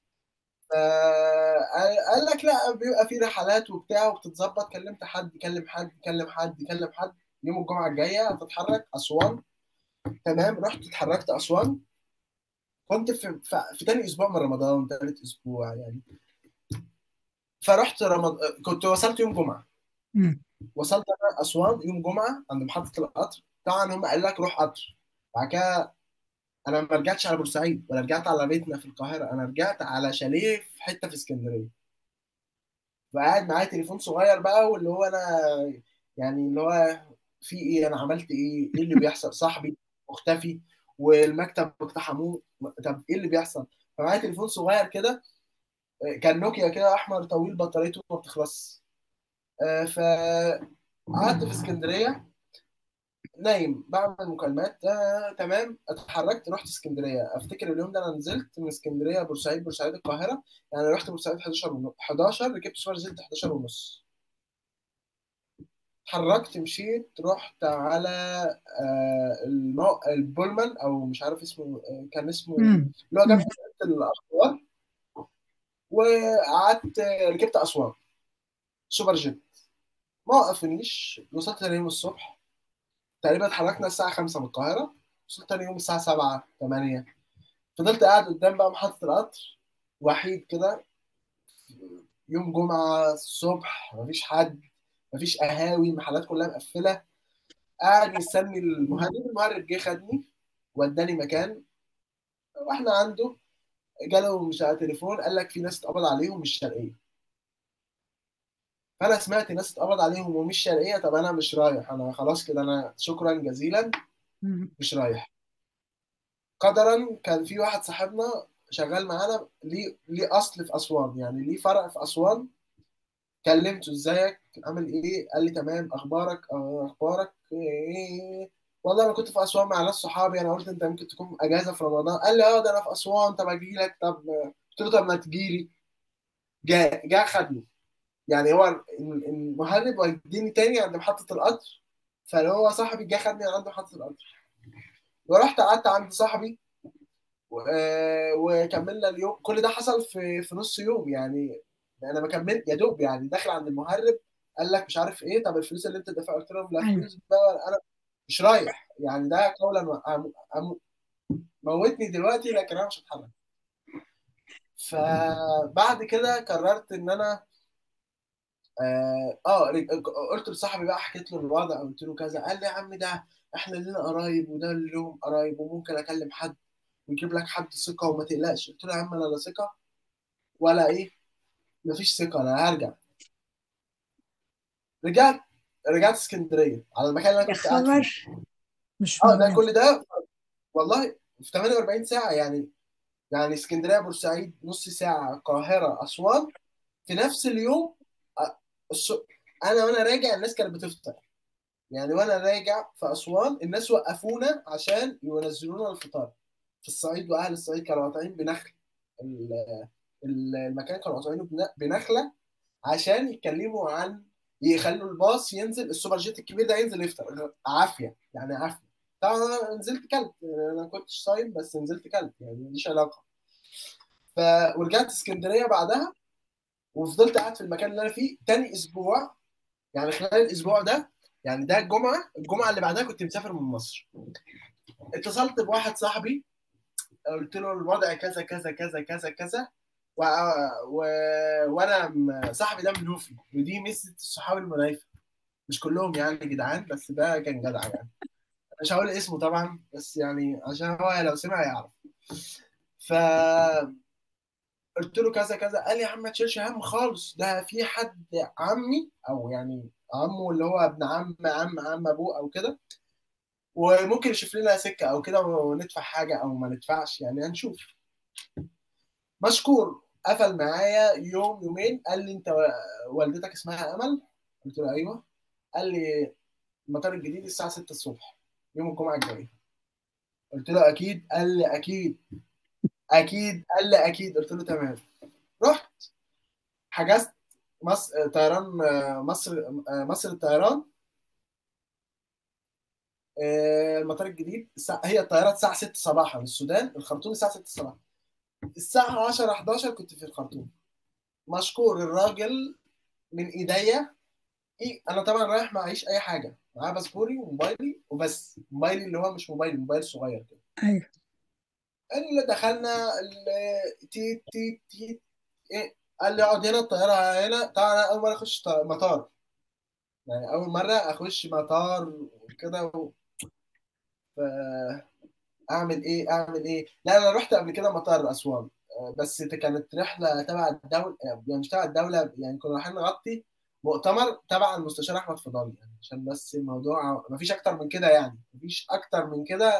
آه، قال لك لا بيبقى في رحلات وبتاع وبتتظبط كلمت حد كلم حد كلم حد كلم حد يوم الجمعه الجايه هتتحرك اسوان تمام رحت اتحركت اسوان كنت في في, في تاني اسبوع من رمضان تالت اسبوع يعني فرحت رمضان كنت وصلت يوم جمعه مم. وصلت انا اسوان يوم جمعه عند محطه القطر طبعا هم قال لك روح قطر بعد كده انا ما رجعتش على بورسعيد ولا رجعت على بيتنا في القاهره انا رجعت على شاليه في حته في اسكندريه فقاعد معايا تليفون صغير بقى واللي هو انا يعني اللي هو في ايه انا عملت ايه ايه اللي بيحصل صاحبي مختفي والمكتب اقتحموه طب ايه اللي بيحصل فمعايا تليفون صغير كده كان نوكيا كده احمر طويل بطاريته ما بتخلص آه، فقعدت في اسكندريه نايم بعمل مكالمات آه، تمام اتحركت رحت اسكندريه افتكر اليوم ده انا نزلت من اسكندريه بورسعيد بورسعيد القاهره يعني رحت بورسعيد 11 ونص 11 ركبت سوبر جيت 11 ونص اتحركت مشيت رحت على آه، المو... البولمان او مش عارف اسمه آه، كان اسمه مم. اللي هو جنب مم. الاخبار وقعدت آه، ركبت اسوان سوبر جيت ما وقفنيش وصلت تاني يوم الصبح تقريبا اتحركنا الساعة 5 من القاهرة وصلت تاني يوم الساعة 7 8 فضلت قاعد قدام بقى محطة القطر وحيد كده يوم جمعة الصبح مفيش حد مفيش قهاوي المحلات كلها مقفلة قاعد مستني المهرب المهرب جه خدني وداني مكان واحنا عنده جاله مش على تليفون قال لك في ناس اتقبض عليهم مش شرقيه فانا سمعت ناس اتقبض عليهم ومش شرقيه طب انا مش رايح انا خلاص كده انا شكرا جزيلا مم. مش رايح قدرا كان في واحد صاحبنا شغال معانا ليه ليه اصل في اسوان يعني ليه فرع في اسوان كلمته ازيك عامل ايه قال لي تمام اخبارك آه، اخبارك ايه والله انا كنت في اسوان مع ناس صحابي انا قلت انت ممكن تكون اجازه في رمضان قال لي اه ده انا في اسوان طب اجي لك طب قلت له طب ما تجي لي جاء جاء خدني يعني هو المهرب وديني تاني عند محطه القطر فاللي هو صاحبي جه خدني عند محطه القطر ورحت قعدت عند صاحبي و- آه، وكملنا اليوم كل ده حصل في في نص يوم يعني انا ما كملت يا دوب يعني داخل عند المهرب قال لك مش عارف ايه طب الفلوس اللي انت دافعها قلت لهم لا ايوه فلوس بقى انا مش رايح يعني ده قولا و- أم- أم- موتني دلوقتي لكن انا مش هتحرك فبعد كده قررت ان انا اه آه، رج- قلت لصاحبي بقى حكيت له الوضع قلت له كذا قال لي يا عم ده احنا لنا قرايب وده اللي لهم قرايب وممكن اكلم حد ويجيب لك حد ثقه وما تقلقش قلت له يا عم انا لا ثقه ولا ايه مفيش ثقه انا هرجع رجعت رجعت اسكندريه على المكان اللي انا يا كنت قاعد فيه خبر مش اه ده مهم كل ده والله في 48 ساعه يعني يعني اسكندريه بورسعيد نص ساعه القاهره اسوان في نفس اليوم آه، الص- انا وانا راجع الناس كانت بتفطر يعني وانا راجع في اسوان الناس وقفونا عشان ينزلونا الفطار في الصعيد واهل الصعيد كانوا قاطعين بنخل ال- ال- المكان كانوا قاطعينه بن- بنخله عشان يتكلموا عن يخلوا الباص ينزل السوبر جيت الكبير ده ينزل يفطر عافيه يعني عافيه طبعا انا نزلت كلب انا ما كنتش صايم بس نزلت كلب يعني ماليش علاقه ف ورجعت اسكندريه بعدها وفضلت قاعد في المكان اللي انا فيه تاني اسبوع يعني خلال الاسبوع ده يعني ده الجمعه الجمعه اللي بعدها كنت مسافر من مصر اتصلت بواحد صاحبي قلت له الوضع كذا كذا كذا كذا كذا و... و... وانا م- صاحبي ده منوفي ودي ميزه الصحاب المنايفه مش كلهم يعني جدعان بس ده كان جدع يعني مش هقول اسمه طبعا بس يعني عشان هو لو سمع يعرف فقلت له كذا كذا قال لي يا عم ما تشيلش هم خالص ده في حد عمي او يعني عمه اللي هو ابن عم عم عم ابوه او كده وممكن يشوف لنا سكه او كده وندفع حاجه او ما ندفعش يعني هنشوف مشكور قفل معايا يوم يومين قال لي انت والدتك اسمها امل قلت له ايوه قال لي المطار الجديد الساعه 6 الصبح يوم الجمعه الجايه قلت له اكيد قال لي اكيد اكيد قال لي اكيد قلت له تمام رحت حجزت مصر طيران آه، مصر آه، مصر الطيران آه، المطار الجديد الساعة هي الطيارات الساعة 6 صباحا السودان الخرطوم الساعة 6 صباحا الساعة 10 11 كنت في الخرطوم مشكور الراجل من ايديا إيه انا طبعا رايح معيش اي حاجة معايا باسبوري وموبايلي وبس موبايلي اللي هو مش موبايل موبايل صغير كده ايوه اللي دخلنا ال- تيت تيت تيت إيه قال لي اقعد هنا الطيارة هنا طبعا انا اول مرة اخش ط- مطار يعني اول مرة اخش مطار كده و... اعمل ايه اعمل ايه لا انا رحت قبل كده مطار اسوان آه، بس دي كانت رحله تبع الدوله يعني مش تبع الدوله يعني كنا رايحين نغطي مؤتمر تبع المستشار احمد فضالي يعني عشان بس الموضوع مفيش اكتر من كده يعني مفيش اكتر من كده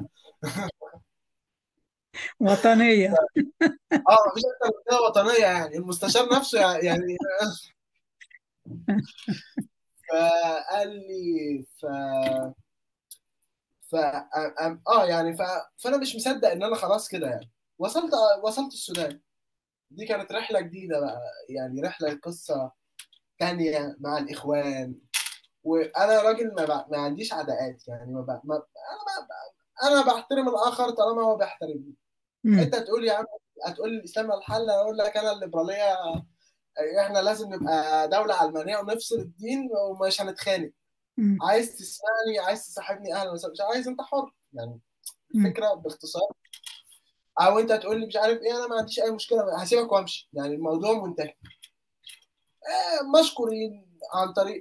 وطنية اه مفيش اكتر من كده وطنيه يعني المستشار نفسه يعني فقال لي ف ف أم- اه يعني ف... فانا مش مصدق ان انا خلاص كده يعني وصلت وصلت السودان دي كانت رحله جديده بقى يعني رحله قصه تانية مع الإخوان وأنا راجل ما, ب... ما عنديش عداءات يعني ما, ب... ما... أنا ما... أنا بحترم الآخر طالما هو بيحترمني مم. أنت هتقول يا عم هتقول لي الإسلام الحل أقول لك أنا الليبرالية إحنا لازم نبقى دولة علمانية ونفصل الدين ومش هنتخانق مم. عايز تسمعني عايز تصاحبني أهلا وسهلا مش عايز أنت حر يعني مم. الفكرة باختصار أو أنت هتقول لي مش عارف إيه أنا ما عنديش أي مشكلة هسيبك وأمشي يعني الموضوع منتهي آه، مشكورين عن طريق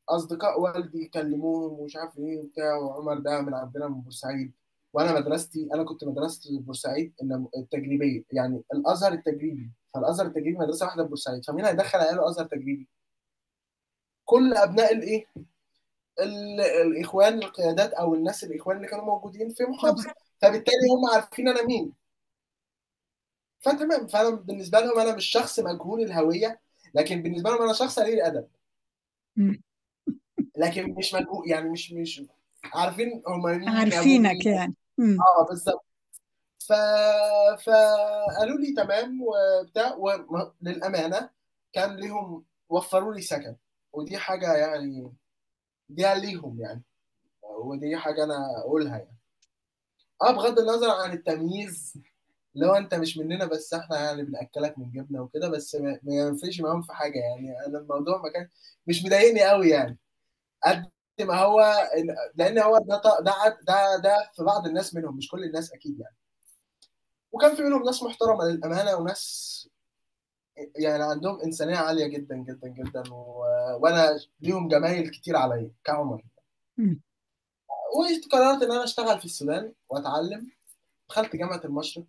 اصدقاء والدي كلموهم ومش عارف ايه وبتاع وعمر ده من عندنا من بورسعيد وانا مدرستي انا كنت مدرستي في بورسعيد إن التجريبيه يعني الازهر التجريبي فالازهر التجريبي مدرسه واحده في بورسعيد فمين هيدخل عياله ازهر تجريبي كل ابناء الايه ال- الاخوان القيادات او الناس الاخوان اللي كانوا موجودين في طبعا محافظه فبالتالي هم عارفين انا مين فتمام فانا بالنسبه لهم انا مش شخص مجهول الهويه لكن بالنسبه لهم انا شخص قليل الادب مم. لكن مش مجهول يعني مش مش عارفين هم مين ابو عارفينك مين يعني مم. اه بالظبط ف... فقالوا لي تمام وبتاع وللامانه كان ليهم وفروا لي سكن ودي حاجه يعني دي ليهم يعني ودي حاجه انا اقولها يعني اه بغض النظر عن التمييز لو انت مش مننا بس احنا يعني بناكلك من جبنه وكده بس ما ما ينفعش معاهم في حاجه يعني انا الموضوع ما كان مش مضايقني قوي يعني قد ما هو لان هو ده ده ده ده في بعض الناس منهم مش كل الناس اكيد يعني وكان في منهم ناس محترمه للامانه وناس يعني عندهم انسانيه عاليه جدا جدا جدا و... وانا ليهم جمايل كتير عليا كعمر مم. وقررت ان انا اشتغل في السودان واتعلم دخلت جامعه المشرق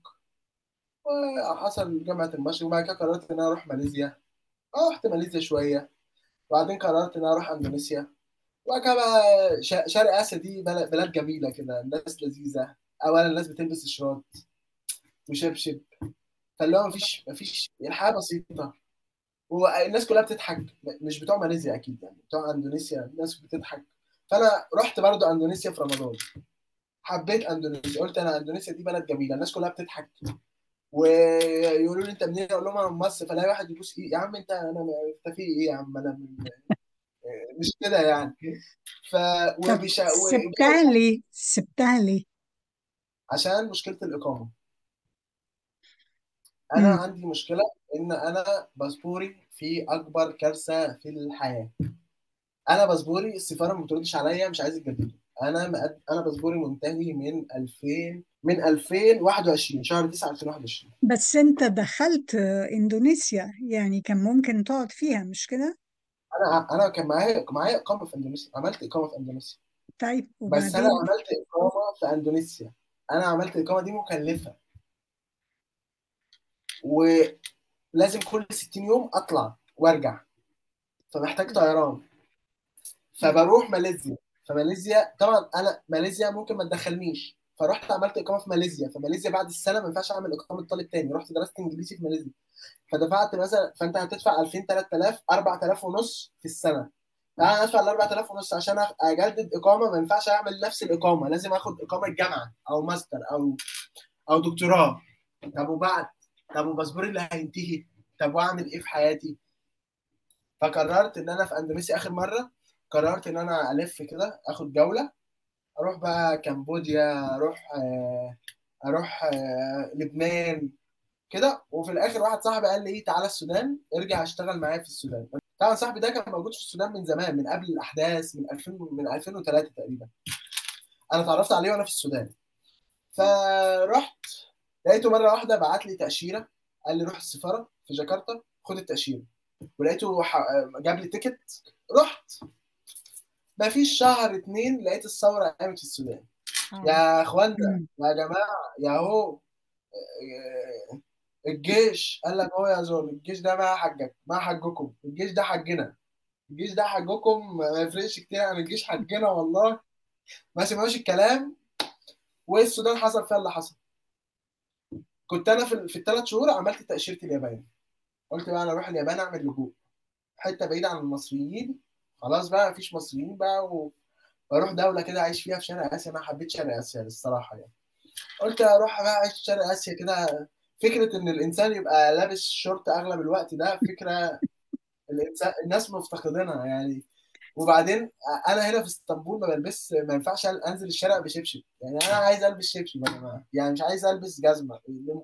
وحصل جامعه المشرق وبعد كده قررت ان انا اروح ماليزيا اه رحت ماليزيا شويه وبعدين قررت ان انا اروح اندونيسيا وبعد كده بقى ش- شرق اسيا دي بلد بلاد جميله كده الناس لذيذه اولا الناس بتلبس شراط وشبشب فاللي هو مفيش مفيش الحياه بسيطه والناس كلها بتضحك مش بتوع ماليزيا اكيد يعني بتوع اندونيسيا الناس بتضحك فانا رحت برضو اندونيسيا في رمضان حبيت اندونيسيا قلت انا اندونيسيا دي بلد جميله الناس كلها بتضحك ويقولوا لي انت منين اقول لهم انا من مصر فلاقي واحد يبوس ايه يا عم انت انا انت في ايه يا عم انا من مش كده يعني ف طب وبيشا سبتها والجو ليه سبتها ليه عشان مشكله الاقامه انا مم. عندي مشكله ان انا باسبوري في اكبر كارثه في الحياه انا باسبوري السفاره ما بتردش عليا مش عايز تجدده انا مقد... انا باسبوري منتهي من 2000 من 2021 شهر 9 2021 بس انت دخلت اندونيسيا يعني كان ممكن تقعد فيها مش كده انا انا كان معايا معايا اقامه في اندونيسيا عملت اقامه في اندونيسيا طيب بس انا وبعدين عملت اقامه في اندونيسيا انا عملت الاقامه دي مكلفه ولازم كل 60 يوم اطلع وارجع فمحتاج طيران فبروح ماليزيا فماليزيا طبعا انا ماليزيا ممكن ما تدخلنيش فرحت عملت اقامه في ماليزيا فماليزيا بعد السنه ما ينفعش اعمل اقامه طالب تاني رحت درست انجليزي في ماليزيا فدفعت مثلا فانت هتدفع 2000 3000 4000 ونص في السنه فانا ادفع ال 4000 ونص عشان أخ- اجدد اقامه ما ينفعش اعمل نفس الاقامه لازم اخد اقامه جامعه او ماستر او او دكتوراه طب وبعد طب وباسبوري اللي هينتهي طب واعمل ايه في حياتي فقررت ان انا في اندونيسيا اخر مره قررت ان انا الف كده اخد جوله اروح بقى كمبوديا اروح آه، اروح آه، لبنان كده وفي الاخر واحد صاحبي قال لي ايه تعالى السودان ارجع اشتغل معايا في السودان طبعا صاحبي ده كان موجود في السودان من زمان من قبل الاحداث من 2000 من 2003 تقريبا انا اتعرفت عليه وانا في السودان فرحت لقيته مره واحده بعت لي تاشيره قال لي روح السفاره في جاكرتا خد التاشيره ولقيته ح- جاب لي تيكت رحت ما فيش شهر اتنين لقيت الثوره قامت في السودان اه يا اخوانا مم. يا جماعه يا هو آه، الجيش قال لك هو يا زول الجيش ده ما حجك ما حجكم الجيش ده حجنا الجيش ده حجكم ما يفرقش كتير عن الجيش حجنا والله ما سمعوش الكلام والسودان حصل فيها اللي حصل كنت انا في, في الثلاث شهور عملت تاشيره اليابان قلت بقى انا اروح اليابان اعمل لجوء حته بعيده عن المصريين خلاص بقى مفيش مصريين بقى و... واروح دوله كده اعيش فيها في شرق اسيا انا حبيت شرق اسيا الصراحه يعني قلت اروح بقى اعيش في شرق اسيا كده فكره ان الانسان يبقى لابس شورت اغلب الوقت ده فكره الانسان الناس مفتقدينها يعني وبعدين انا هنا في اسطنبول ما بلبس ما ينفعش انزل الشارع بشبشب يعني انا عايز البس شبشب يا جماعه يعني مش عايز البس جزمه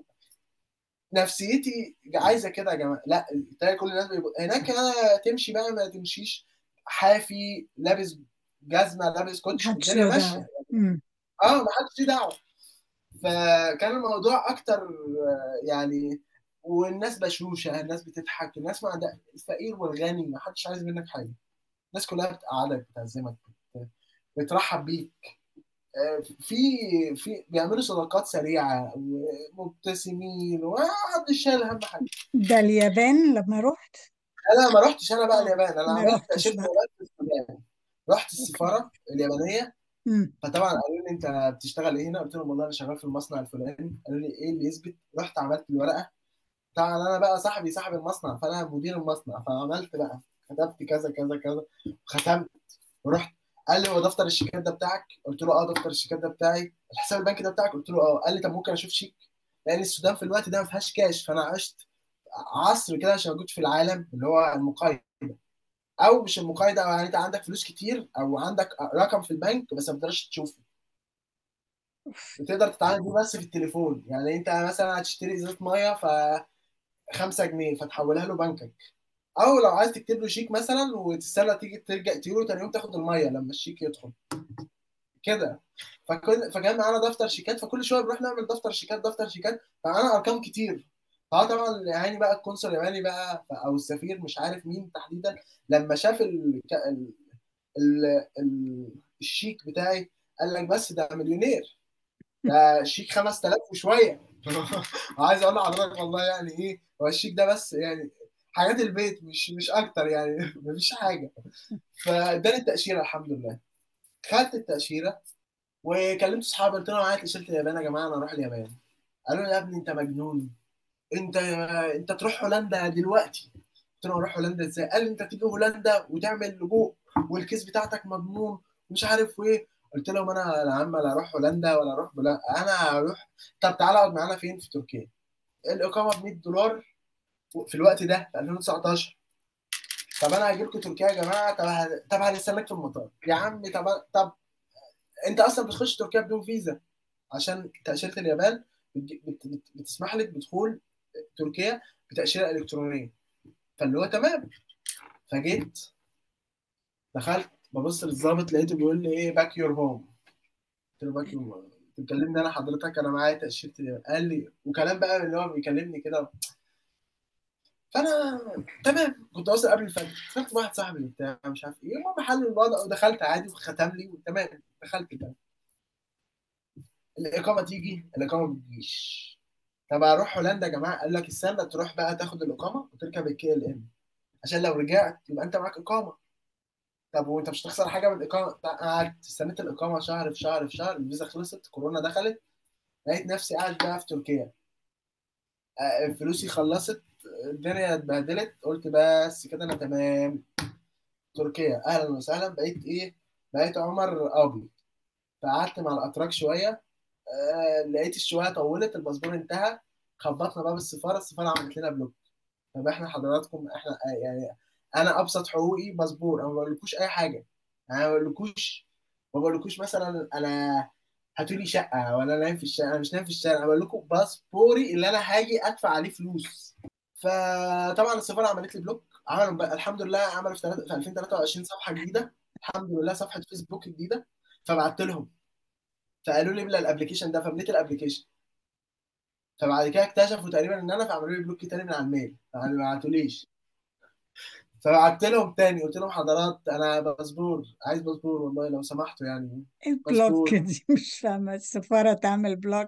نفسيتي عايزه كده يا جماعه لا تلاقي كل الناس بيبقوا هناك أنا تمشي بقى ما تمشيش حافي لابس جزمه لابس كوتش محدش الدنيا له ماشيه دعوة مم. اه ما حدش ليه دعوه فكان الموضوع اكتر آه، يعني والناس بشوشه الناس بتضحك الناس ما عندها الفقير والغني ما حدش عايز منك حاجه الناس كلها بتقعدك بتعزمك بت- بترحب بيك آه، في في بيعملوا صداقات سريعه ومبتسمين ومحدش شايل هم حاجه ده اليابان لما رحت انا ما رحتش انا بقى اه اليابان انا ما عملت رحتش تاشيره بقى اليابان في السودان رحت اوكي السفاره اليابانيه امم فطبعا قالوا لي انت بتشتغل ايه هنا قلت لهم والله انا شغال في المصنع الفلاني قالوا لي ايه اللي يثبت رحت عملت الورقه طبعا انا بقى صاحبي صاحب المصنع فانا مدير المصنع فعملت بقى كتبت كذا كذا كذا ختمت ورحت قال لي هو دفتر الشيكات ده بتاعك قلت له اه دفتر الشيكات ده بتاعي الحساب البنكي ده بتاعك قلت له اه قال لي طب ممكن اشوف شيك لان السودان في الوقت ده ما فيهاش كاش فانا عشت عصر كده مش موجود في العالم اللي هو المقايض او مش المقايضه او يعني انت عندك فلوس كتير او عندك رقم في البنك بس ما بتقدرش تشوفه بتقدر تتعامل بيه بس في التليفون يعني انت مثلا هتشتري ازازه ميه ف 5 جنيه فتحولها له بنكك او لو عايز تكتب له شيك مثلا وتستنى تيجي ترجع تقول له تاني يوم تاخد الميه لما الشيك يدخل كده فكل فكان معانا دفتر شيكات فكل شويه بنروح نعمل دفتر شيكات دفتر شيكات فمعانا ارقام كتير فهو طبعا يعني بقى القنصل الياباني بقى او السفير مش عارف مين تحديدا لما شاف ال... ال... ال... ال... الشيك بتاعي قال لك بس ده مليونير ده شيك 5000 وشويه عايز اقول لحضرتك والله يعني ايه هو الشيك ده بس يعني حاجات البيت مش مش اكتر يعني مفيش حاجه فاداني التاشيره الحمد لله خدت التاشيره وكلمت اصحابي قلت لهم معايا تاشيره اليابان يا جماعه انا اروح اليابان قالوا لي يا ابني انت مجنون انت انت تروح هولندا دلوقتي قلت له اروح هولندا ازاي قال لي انت تيجي هولندا وتعمل لجوء والكيس بتاعتك مضمون ومش عارف ايه قلت لهم انا يا عم لا اروح هولندا ولا اروح بلا انا هروح طب تعالى اقعد معانا فين في تركيا الاقامه ب 100 دولار في الوقت ده في 2019 طب انا هجيب لكم تركيا يا جماعه طب ه- طب هنستناك في المطار يا عم طب طب انت اصلا بتخش تركيا بدون فيزا عشان تاشيره اليابان بتج- بت- بت- بتسمح لك بدخول تركيا بتاشيره الكترونيه فاللي هو تمام فجيت دخلت ببص للظابط لقيته بيقول لي ايه باك يور هوم قلت له باك يور هوم بتكلمني انا حضرتك انا معايا تاشيره اليابان قال لي وكلام بقى اللي هو بيكلمني كده فانا تمام كنت واصل قبل الفجر دخلت واحد صاحبي وبتاع مش عارف ايه المهم حل الوضع ودخلت عادي وختم لي وتمام دخلت كده الاقامه تيجي الاقامه ما بتجيش طب اروح هولندا يا جماعه قال لك استنى تروح بقى تاخد الاقامه وتركب الكي ال ام عشان لو رجعت يبقى انت معاك اقامه طب وانت مش هتخسر حاجه من الاقامه قعدت استنيت الاقامه شهر في شهر في شهر الفيزا خلصت كورونا دخلت لقيت نفسي قاعد بقى في تركيا آه، فلوسي خلصت الدنيا اتبهدلت قلت بس كده انا تمام تركيا اهلا وسهلا بقيت ايه بقيت عمر ابي فقعدت مع الاتراك شويه آه لقيت الشويه طولت الباسبور انتهى خبطنا باب السفاره السفاره عملت لنا بلوك طب احنا حضراتكم احنا آه، يعني انا ابسط حقوقي باسبور انا ما بقولكوش اي حاجه انا ما بقولكوش ما بقولكوش مثلا انا هاتوا لي شقه ولا انا نايم في الشارع انا مش نايم في الشارع انا بقول لكم باسبوري اللي انا هاجي ادفع عليه فلوس فطبعا السفاره عملت لي بلوك عملوا بقى الحمد لله عملوا في تلاتة- في 2023 صفحه جديده الحمد لله صفحه فيسبوك جديده فبعت لهم فقالوا لي املى الابلكيشن ده فمليت الابلكيشن فبعد كده اكتشفوا تقريبا ان انا فعملوا لي بلوك تاني من على الميل فما بعتوليش فبعت لهم تاني قلت لهم حضرات انا باسبور عايز باسبور والله لو سمحتوا يعني ايه البلوك باسبور دي مش فاهمة السفارة تعمل بلوك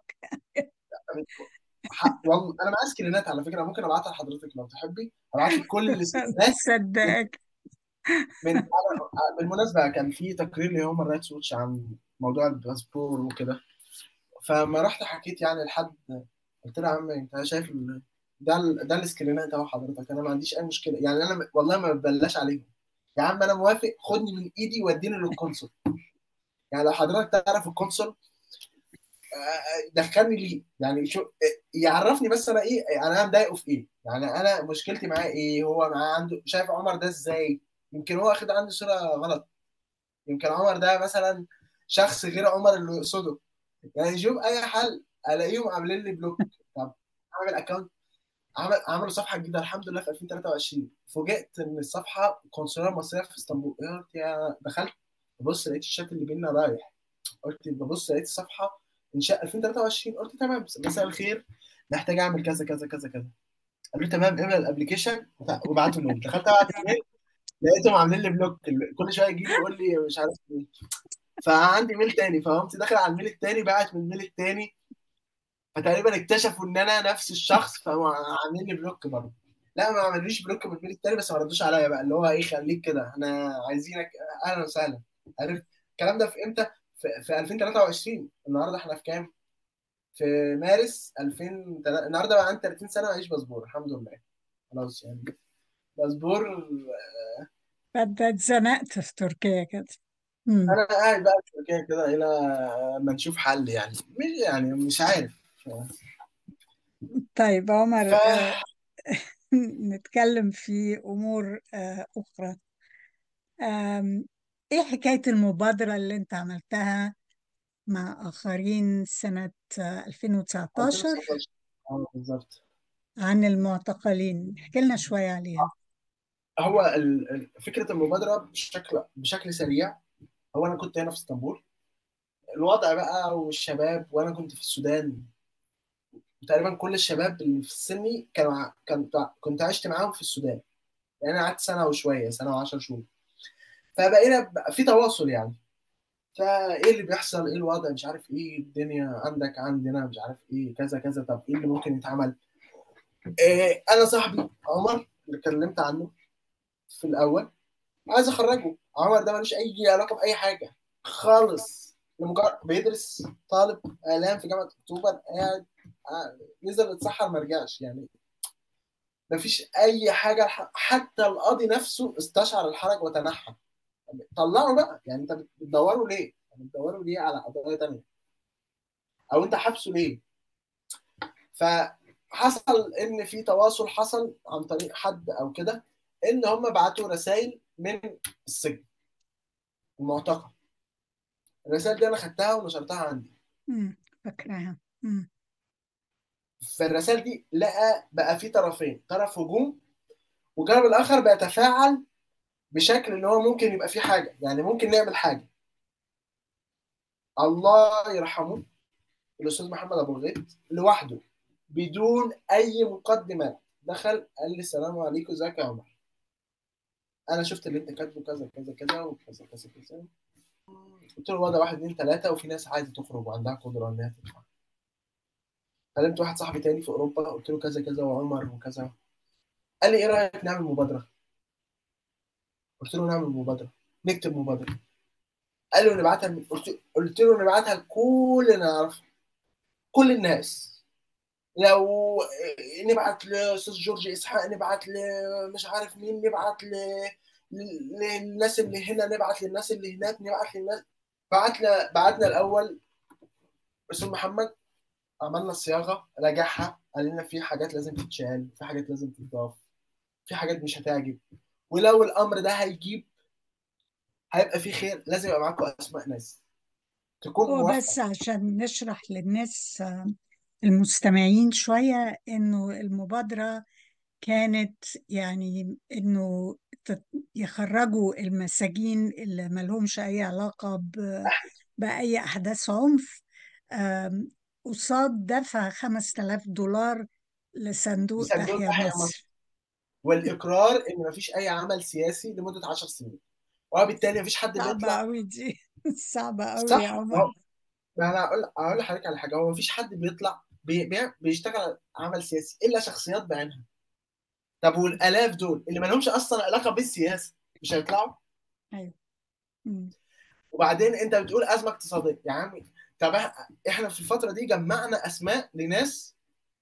ح- والله انا معايا سكرينات على فكره ممكن ابعتها لحضرتك لو تحبي ابعت لك كل السكرينات من صدقك من أنا- بالمناسبه كان في تقرير لهيومن رايتس ووتش عن موضوع الباسبور وكده فما رحت حكيت يعني لحد قلت له يا عم انت شايف ال... ده ال... ده السكرينات اهو حضرتك انا ما عنديش اي مشكله يعني انا م- والله ما ببلاش عليهم يا عم انا موافق خدني من ايدي وديني للقنصل يعني لو حضرتك تعرف القنصل دخلني ليه يعني شو يعرفني بس انا ايه يعني انا مضايقه في ايه يعني انا مشكلتي معاه ايه هو معاه عنده شايف عمر ده ازاي يمكن هو واخد عني صوره غلط يمكن عمر ده مثلا شخص غير عمر اللي يقصده يعني شوف اي حل الاقيهم عاملين لي بلوك طب اعمل اكونت عمل عملوا صفحه جديده الحمد لله في 2023 فوجئت ان الصفحه قنصليه مصريه في اسطنبول قلت يا دخلت ببص لقيت الشات اللي بينا رايح قلت ببص لقيت الصفحه انشاء 2023 قلت تمام مساء الخير محتاج اعمل كذا كذا كذا كذا قالوا لي تمام املى الابلكيشن وابعته الميل دخلت ابعت الميل لقيتهم عاملين لي بلوك كل شويه يجي لي يقول لي مش عارف ايه فعندي ميل تاني فقمت داخل على الميل التاني بعت من الميل التاني فتقريبا اكتشفوا ان انا نفس الشخص فقاموا عاملين لي بلوك برضه لا ما عملوليش بلوك من الميل التاني بس ما ردوش عليا بقى اللي هو ايه خليك كده احنا عايزينك اهلا وسهلا عارف الكلام ده في امتى؟ في, في 2023 النهارده احنا في كام؟ في مارس 2000 النهارده بقى عندي 30 سنه معيش باسبور الحمد لله خلاص يعني باسبور فانت اتزنقت في تركيا كده مم. انا قاعد بقى في تركيا كده الى ما نشوف حل يعني مش يعني مش عارف طيب عمر ف آه، نتكلم في أمور آه، أخرى آم، إيه حكاية المبادرة اللي أنت عملتها مع آخرين سنة آه، 2019 2019 اه بالظبط عن المعتقلين احكي لنا شوية عليها هو ال- ال- فكره المبادره بشكل بشكل سريع هو انا كنت هنا في اسطنبول الوضع بقى والشباب وانا كنت في السودان تقريبا كل الشباب اللي في سني كانوا ع- كنت كنت عشت معاهم في السودان يعني انا قعدت سنه وشويه سنه و10 شهور فبقينا بقى في تواصل يعني فايه اللي بيحصل ايه الوضع مش عارف ايه الدنيا عندك عندنا مش عارف ايه كذا كذا طب ايه اللي ممكن يتعمل إيه انا صاحبي عمر اللي اتكلمت عنه في الاول عايز اخرجه عمر ده ملوش اي علاقه باي حاجه خالص لمجرد بيدرس طالب اعلام في جامعه اكتوبر قاعد قاعد- نزل اتسحر ما رجعش يعني مفيش اي حاجه الح- حتى القاضي نفسه استشعر الحرج وتنحى طلعوا بقى يعني انت بتدوروا ليه؟ بتدوروا ليه على قضايا تانيه؟ او انت حابسه ليه؟ فحصل ان في تواصل حصل عن طريق حد او كده ان هم بعتوا رسائل من السجن المعتقل الرسائل دي انا خدتها ونشرتها عندي مم. فاكراها مم. في الرسائل دي لقى بقى في طرفين طرف هجوم والجانب الاخر بيتفاعل بشكل ان هو ممكن يبقى في حاجه يعني ممكن نعمل حاجه الله يرحمه الاستاذ محمد ابو الغيط لوحده بدون اي مقدمات دخل قال لي السلام عليكم ازيك يا عمر انا شفت اللي انت كاتبه كذا كذا كذا وكذا كذا كذا قلت له وضع واحد اثنين ثلاثه وفي ناس عايزه تخرج وعندها قدره انها تطلع كلمت واحد صاحبي تاني في اوروبا قلت له كذا كذا وعمر وكذا قال لي ايه رايك نعمل مبادره قلت له نعمل مبادره نكتب مبادره قال له نبعتها قلت قلت له نبعتها لكل اللي نعرفه كل الناس لو نبعت لاستاذ جورج اسحاق نبعت ل مش عارف مين نبعت ل ل- للناس اللي هنا نبعت للناس اللي هناك نبعت للناس بعتنا بعتنا الاول استاذ محمد عملنا الصياغه راجعها قال لنا في حاجات لازم تتشال في حاجات لازم تتضاف في حاجات مش هتعجب ولو الامر ده هيجيب هيبقى في خير لازم يبقى معاكم اسماء ناس تكون هو موافقه بس عشان نشرح للناس آه، المستمعين شوية إنه المبادرة كانت يعني إنه تت- يخرجوا المساجين اللي ملهمش أي علاقة ب- بأي أحداث عنف آم، قصاد دفع 5000 دولار لصندوق لصندوق تحيا تحيا مصر مصر والاقرار ان مفيش اي عمل سياسي لمده 10 سنين وبالتالي مفيش حد صعبة بيطلع أوي دي صعبة أوي يا صح عمر هو ما انا اقول اقول لحضرتك على حاجه هو مفيش حد بيطلع بي... بي... بيشتغل عمل سياسي الا شخصيات بعينها طب والالاف دول اللي ما لهمش اصلا علاقه بالسياسه مش هيطلعوا أيوه مم. وبعدين انت بتقول ازمه اقتصاديه يا عمي طب إح- احنا في الفتره دي جمعنا اسماء لناس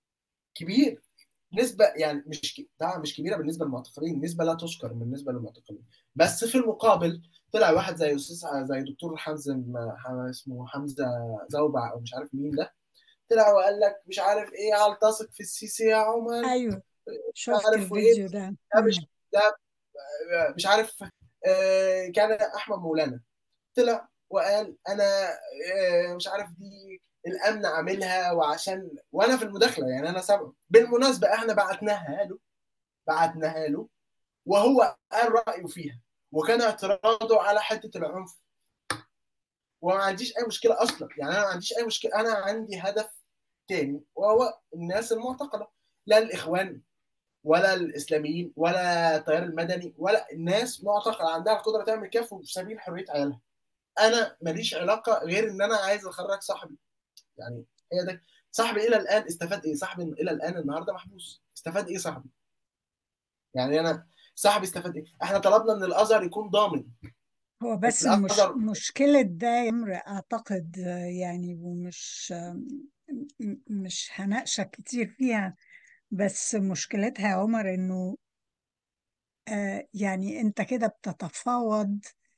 كبير نسبه يعني مش ك- طبعا مش كبيره بالنسبه للمعتقلين نسبه لا تذكر بالنسبه للمعتقلين بس في المقابل طلع واحد زي استاذ زي دكتور حمزه م- اسمه حمزه زوبع او مش عارف مين ده طلع وقال لك مش عارف ايه هل تثق في السيسي يا عمر أيوه مش شفت عارف وايه الفيديو ده ده مش مم. ده مش عارف آه، كان احمد مولانا طلع وقال انا آه، مش عارف دي الامن عاملها وعشان وانا في المداخله يعني انا سبب بالمناسبه احنا بعتناها له بعتناها له وهو قال رايه فيها وكان اعتراضه على حته العنف وما عنديش اي مشكله اصلا يعني انا ما عنديش اي مشكله انا عندي هدف تاني وهو الناس المعتقله لا الاخوان ولا الاسلاميين ولا التيار المدني ولا الناس معتقل عندها القدره تعمل كده في سبيل حريه عيالها انا ماليش علاقه غير ان انا عايز اخرج صاحبي يعني هي ده صاحبي الى الان استفاد ايه صاحبي الى الان النهارده محبوس استفاد ايه صاحبي يعني انا صاحبي استفاد ايه احنا طلبنا ان الازهر يكون ضامن هو بس مش الازهر مشكلة ده يا عمرو أعتقد آه، يعني ومش آه، م- مش هناقشك كتير فيها بس مشكلتها يا عمر إنه آه، يعني أنت كده بتتفاوض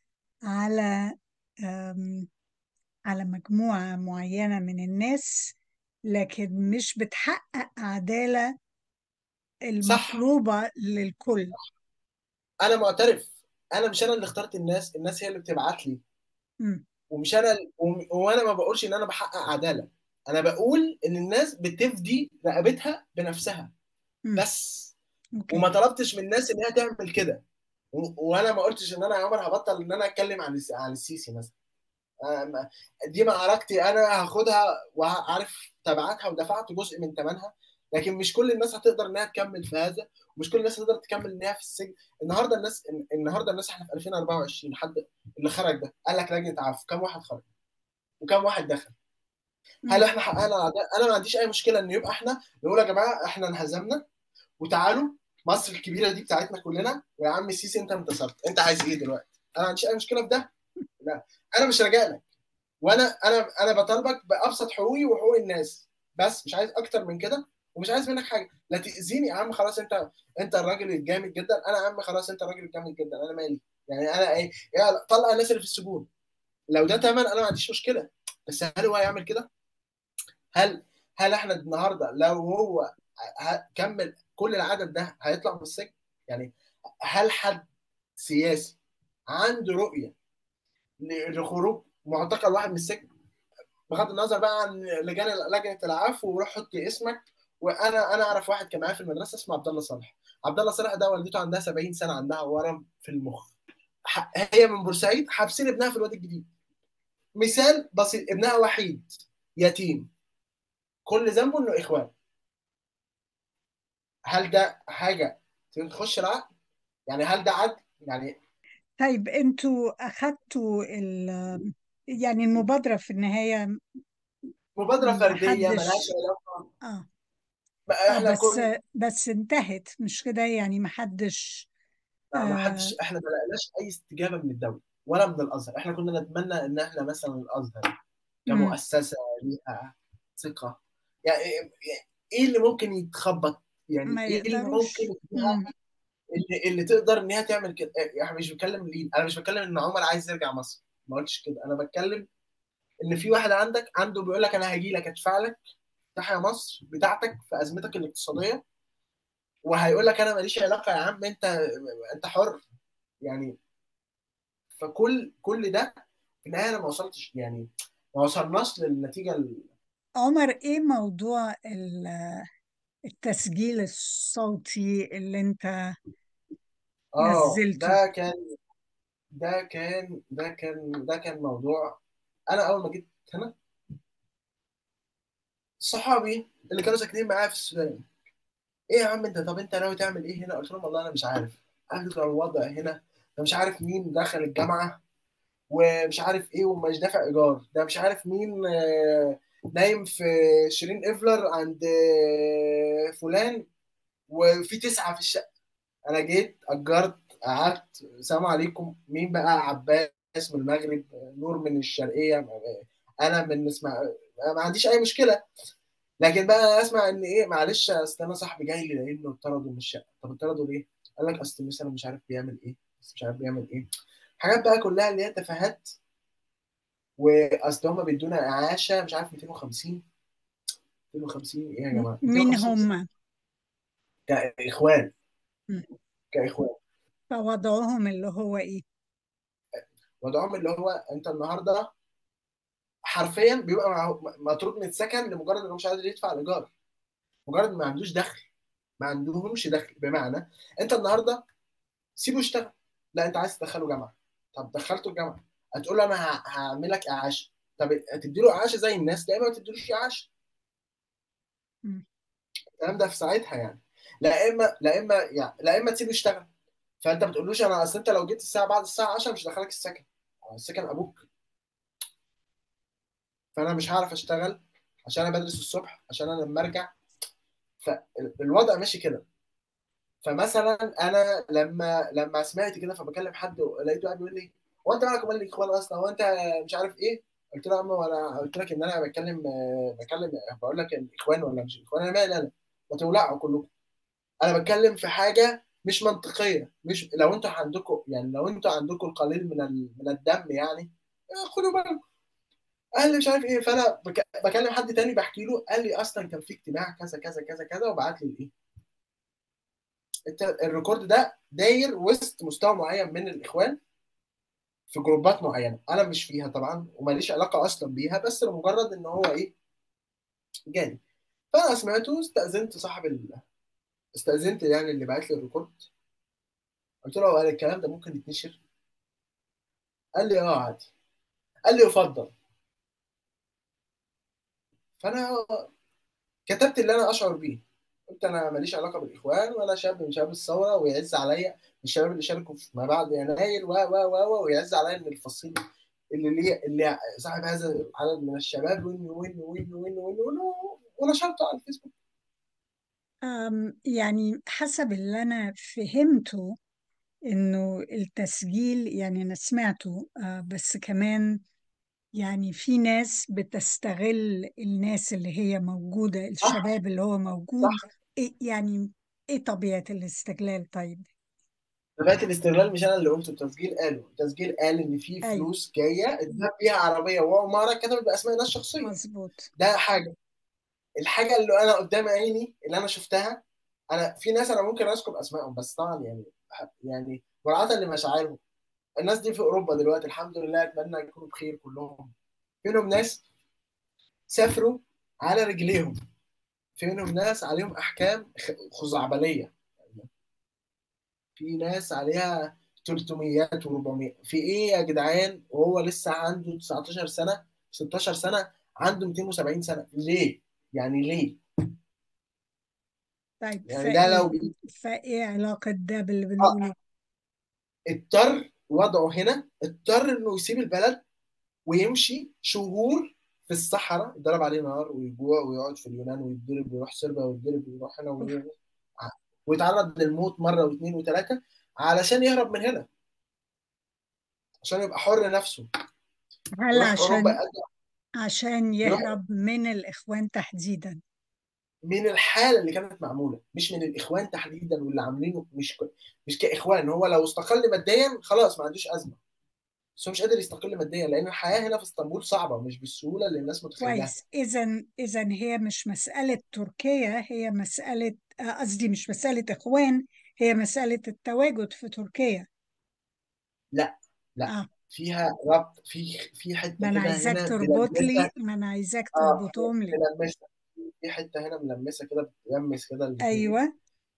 على آم، على مجموعة معينة من الناس لكن مش بتحقق عدالة صح المطلوبة للكل انا معترف انا مش انا اللي اخترت الناس الناس هي اللي بتبعت لي مم. ومش انا وم- وانا ما بقولش ان انا بحقق عداله انا بقول ان الناس بتفدي رقبتها بنفسها مم. بس أوكي وما طلبتش من الناس ان هي تعمل كده و- وانا ما قلتش ان انا يا عمر هبطل ان انا اتكلم عن الس- عن السيسي مثلا أنا ما- دي معركتي انا هاخدها وعارف تبعاتها ودفعت جزء من ثمنها لكن مش كل الناس هتقدر انها تكمل في هذا ومش كل الناس هتقدر تكمل انها في السجن النهارده الناس النهارده الناس احنا في 2024 حد اللي خرج ده قال لك لجنه عفو كم واحد خرج وكم واحد دخل هل مم. احنا حققنا العداله انا ما عنديش اي مشكله ان يبقى احنا نقول يا جماعه احنا انهزمنا وتعالوا مصر الكبيره دي بتاعتنا كلنا ويا عم السيسي انت انتصرت انت عايز ايه دلوقتي انا ما عنديش اي مشكله في ده لا انا مش راجع لك وانا انا انا بطالبك بابسط حقوقي وحقوق الناس بس مش عايز اكتر من كده ومش عايز منك حاجه لا تاذيني يا عم خلاص انت انت الراجل الجامد جدا انا يا عم خلاص انت الراجل الجامد جدا انا مالي يعني انا ايه يا طلع الناس اللي في السجون لو ده تمن انا ما عنديش مشكله بس هل هو هيعمل كده هل هل احنا النهارده لو هو ه- كمل كل العدد ده هيطلع من السجن يعني هل حد سياسي عنده رؤيه ل- لخروج معتقل واحد من السجن بغض النظر بقى عن لجان لجنه العفو وروح حط اسمك وانا انا اعرف واحد كان معايا في المدرسه اسمه عبد الله صالح عبد الله صالح ده والدته عندها 70 سنه عندها ورم في المخ ح- هي من بورسعيد حابسين ابنها في الوادي الجديد مثال بسيط ابنها وحيد يتيم كل ذنبه انه اخوان هل ده حاجه تخش العقل يعني هل ده عدل يعني طيب انتوا اخدتوا ال يعني المبادرة في النهاية مبادره فرديه ملهاش محدش علاقه اه بقى اه احنا بس كنا بس انتهت مش كده يعني محدش لا ما آه حدش احنا ما لقيناش اي استجابه من الدوله ولا من الازهر احنا كنا نتمنى ان احنا مثلا الازهر مم. كمؤسسه ليها ثقه يعني يعني ايه اللي ممكن يتخبط يعني ما ايه اللي ممكن يقدروش فيها مم. اللي, اللي تقدر ان هي تعمل كده يعني مش بتكلم ليه انا مش بتكلم ان عمر عايز يرجع مصر ما قلتش كده انا بتكلم ان في واحد عندك عنده بيقول لك انا هاجي لك ادفع لك تحيا مصر بتاعتك في ازمتك الاقتصاديه وهيقول لك انا ماليش علاقه يا عم انت انت حر يعني فكل كل ده في النهايه انا ما وصلتش يعني ما وصلناش للنتيجه ال... عمر ايه موضوع ال- التسجيل الصوتي اللي انت اه نزلته ده كان ده كان ده كان ده كان موضوع انا اول ما جيت هنا صحابي اللي كانوا ساكنين معايا في السودان ايه يا عم انت طب انت ناوي تعمل ايه هنا قلت لهم والله انا مش عارف قالوا الوضع هنا ده مش عارف مين دخل الجامعه ومش عارف ايه ومش دافع ايجار ده مش عارف مين آه، نايم في شيرين افلر عند آه، فلان وفي تسعه في الشقه انا جيت اجرت قعدت السلام عليكم مين بقى عباس من المغرب نور من الشرقيه انا من اسمع ما عنديش اي مشكله لكن بقى اسمع ان ايه معلش اصل انا صاحبي جاي لي لانه اتطردوا من الشقه طب اتطردوا ليه؟ قال لك اصل مثلا مش عارف بيعمل ايه بس مش عارف بيعمل ايه حاجات بقى كلها اللي هي تفاهات واصل هم بيدونا اعاشه مش عارف 250 250 ايه يا م- جماعه مين 250 هم كاخوان مم. كاخوان فوضعهم اللي هو ايه وضعهم اللي هو انت النهارده حرفيا بيبقى مع- مطرود من السكن لمجرد انه مش قادر يدفع الايجار مجرد ما عندوش دخل ما عندهمش دخل بمعنى انت النهارده سيبه يشتغل لا انت عايز تدخله جامعه طب دخلته الجامعه هتقول له انا ه- هعمل لك اعاشه طب هتدي له اعاشه زي الناس لا ما تديلوش اعاشه مم. الكلام ده في ساعتها يعني لا اما لا اما يعني لا اما تسيبه يشتغل فانت ما تقولوش انا اصل انت لو جيت الساعه بعد الساعه 10 مش هدخلك السكن السكن ابوك فانا مش هعرف اشتغل عشان انا بدرس الصبح عشان انا لما ارجع فالوضع ماشي كده فمثلا انا لما لما سمعت كده فبكلم حد لقيته قاعد بيقول لي هو انت مالك ومال الاخوان اصلا هو انت مش عارف ايه قلت له يا عم وانا قلت لك ان انا بتكلم بتكلم بقول لك الاخوان ولا مش الاخوان انا مالي انا ما تولعوا كلكم انا بتكلم في حاجه مش منطقيه مش لو انتوا عندكم يعني لو انتوا عندكم القليل من ال... من الدم يعني خدوا بالكم قال لي مش عارف ايه فانا بك... بكلم حد تاني بحكي له قال لي اصلا كان في اجتماع كذا كذا كذا كذا وبعت لي الايه انت الريكورد ده داير وسط مستوى معين من الاخوان في جروبات معينه انا مش فيها طبعا وماليش علاقه اصلا بيها بس لمجرد ان هو ايه جاني فانا سمعته استاذنت صاحب ال... استاذنت يعني اللي بعت لي الريكورد قلت له قال الكلام ده ممكن يتنشر قال لي اه عادي قال لي يفضل فانا كتبت اللي انا اشعر بيه قلت انا ماليش علاقه بالاخوان ولا شاب من شباب الثوره ويعز عليا الشباب اللي شاركوا في ما بعد يناير و و و ويعز عليا ان الفصيل اللي ليه اللي صاحب هذا العدد من الشباب وين وين وين وين وين ونشرته على الفيسبوك أم يعني حسب اللي أنا فهمته إنه التسجيل يعني أنا سمعته آه بس كمان يعني في ناس بتستغل الناس اللي هي موجودة صح الشباب اللي هو موجود صح إيه يعني إيه طبيعة الاستغلال طيب؟ طبيعه الاستغلال مش انا اللي قلته التسجيل قاله التسجيل قال ان في أيوه فلوس جايه اتباع بيها عربيه وعماره كتبت باسماء ناس شخصيه مظبوط ده حاجه الحاجه اللي انا قدام عيني اللي انا شفتها انا في ناس انا ممكن اذكر اسمائهم بس طبعا يعني يعني مراعاه لمشاعرهم الناس دي في اوروبا دلوقتي الحمد لله اتمنى يكونوا بخير كلهم فيهم ناس سافروا على رجليهم فيهم ناس عليهم احكام خزعبليه في ناس عليها 300 و400 في ايه يا جدعان وهو لسه عنده 19 سنه 16 سنه عنده 270 سنه ليه يعني ليه طيب يعني ده لو فإيه فإيه علاقة ده باللي آه، بنقوله؟ اضطر وضعه هنا اضطر انه يسيب البلد ويمشي شهور في الصحراء يضرب عليه نار ويجوع ويقعد في اليونان ويتضرب ويروح صربيا ويتضرب ويروح هنا أوف. ويروح ويتعرض للموت مره واثنين وثلاثه علشان يهرب من هنا عشان يبقى حر نفسه هل يروح اوروبا عشان يقدم عشان يروح يهرب من الإخوان تحديدا من الحاله اللي كانت معموله مش من الاخوان تحديدا واللي عاملينه مش ك... مش كاخوان هو لو استقل ماديا خلاص ما عندوش ازمه بس هو مش قادر يستقل ماديا لان الحياه هنا في اسطنبول صعبه مش بالسهوله اللي الناس متخيلها كويس إذا إذا هي مش مسألة تركيا هي مسألة آه، قصدي مش مسألة إخوان هي مسألة التواجد في تركيا لا لا اه فيها ربط في في ما حته أنا كده عايزاك هنا تربط ملمسه لي ما أنا عايزاك اه تربطهم لي ملمسه في حته هنا ملمسه كده بتلمس كده الاثنين أيوه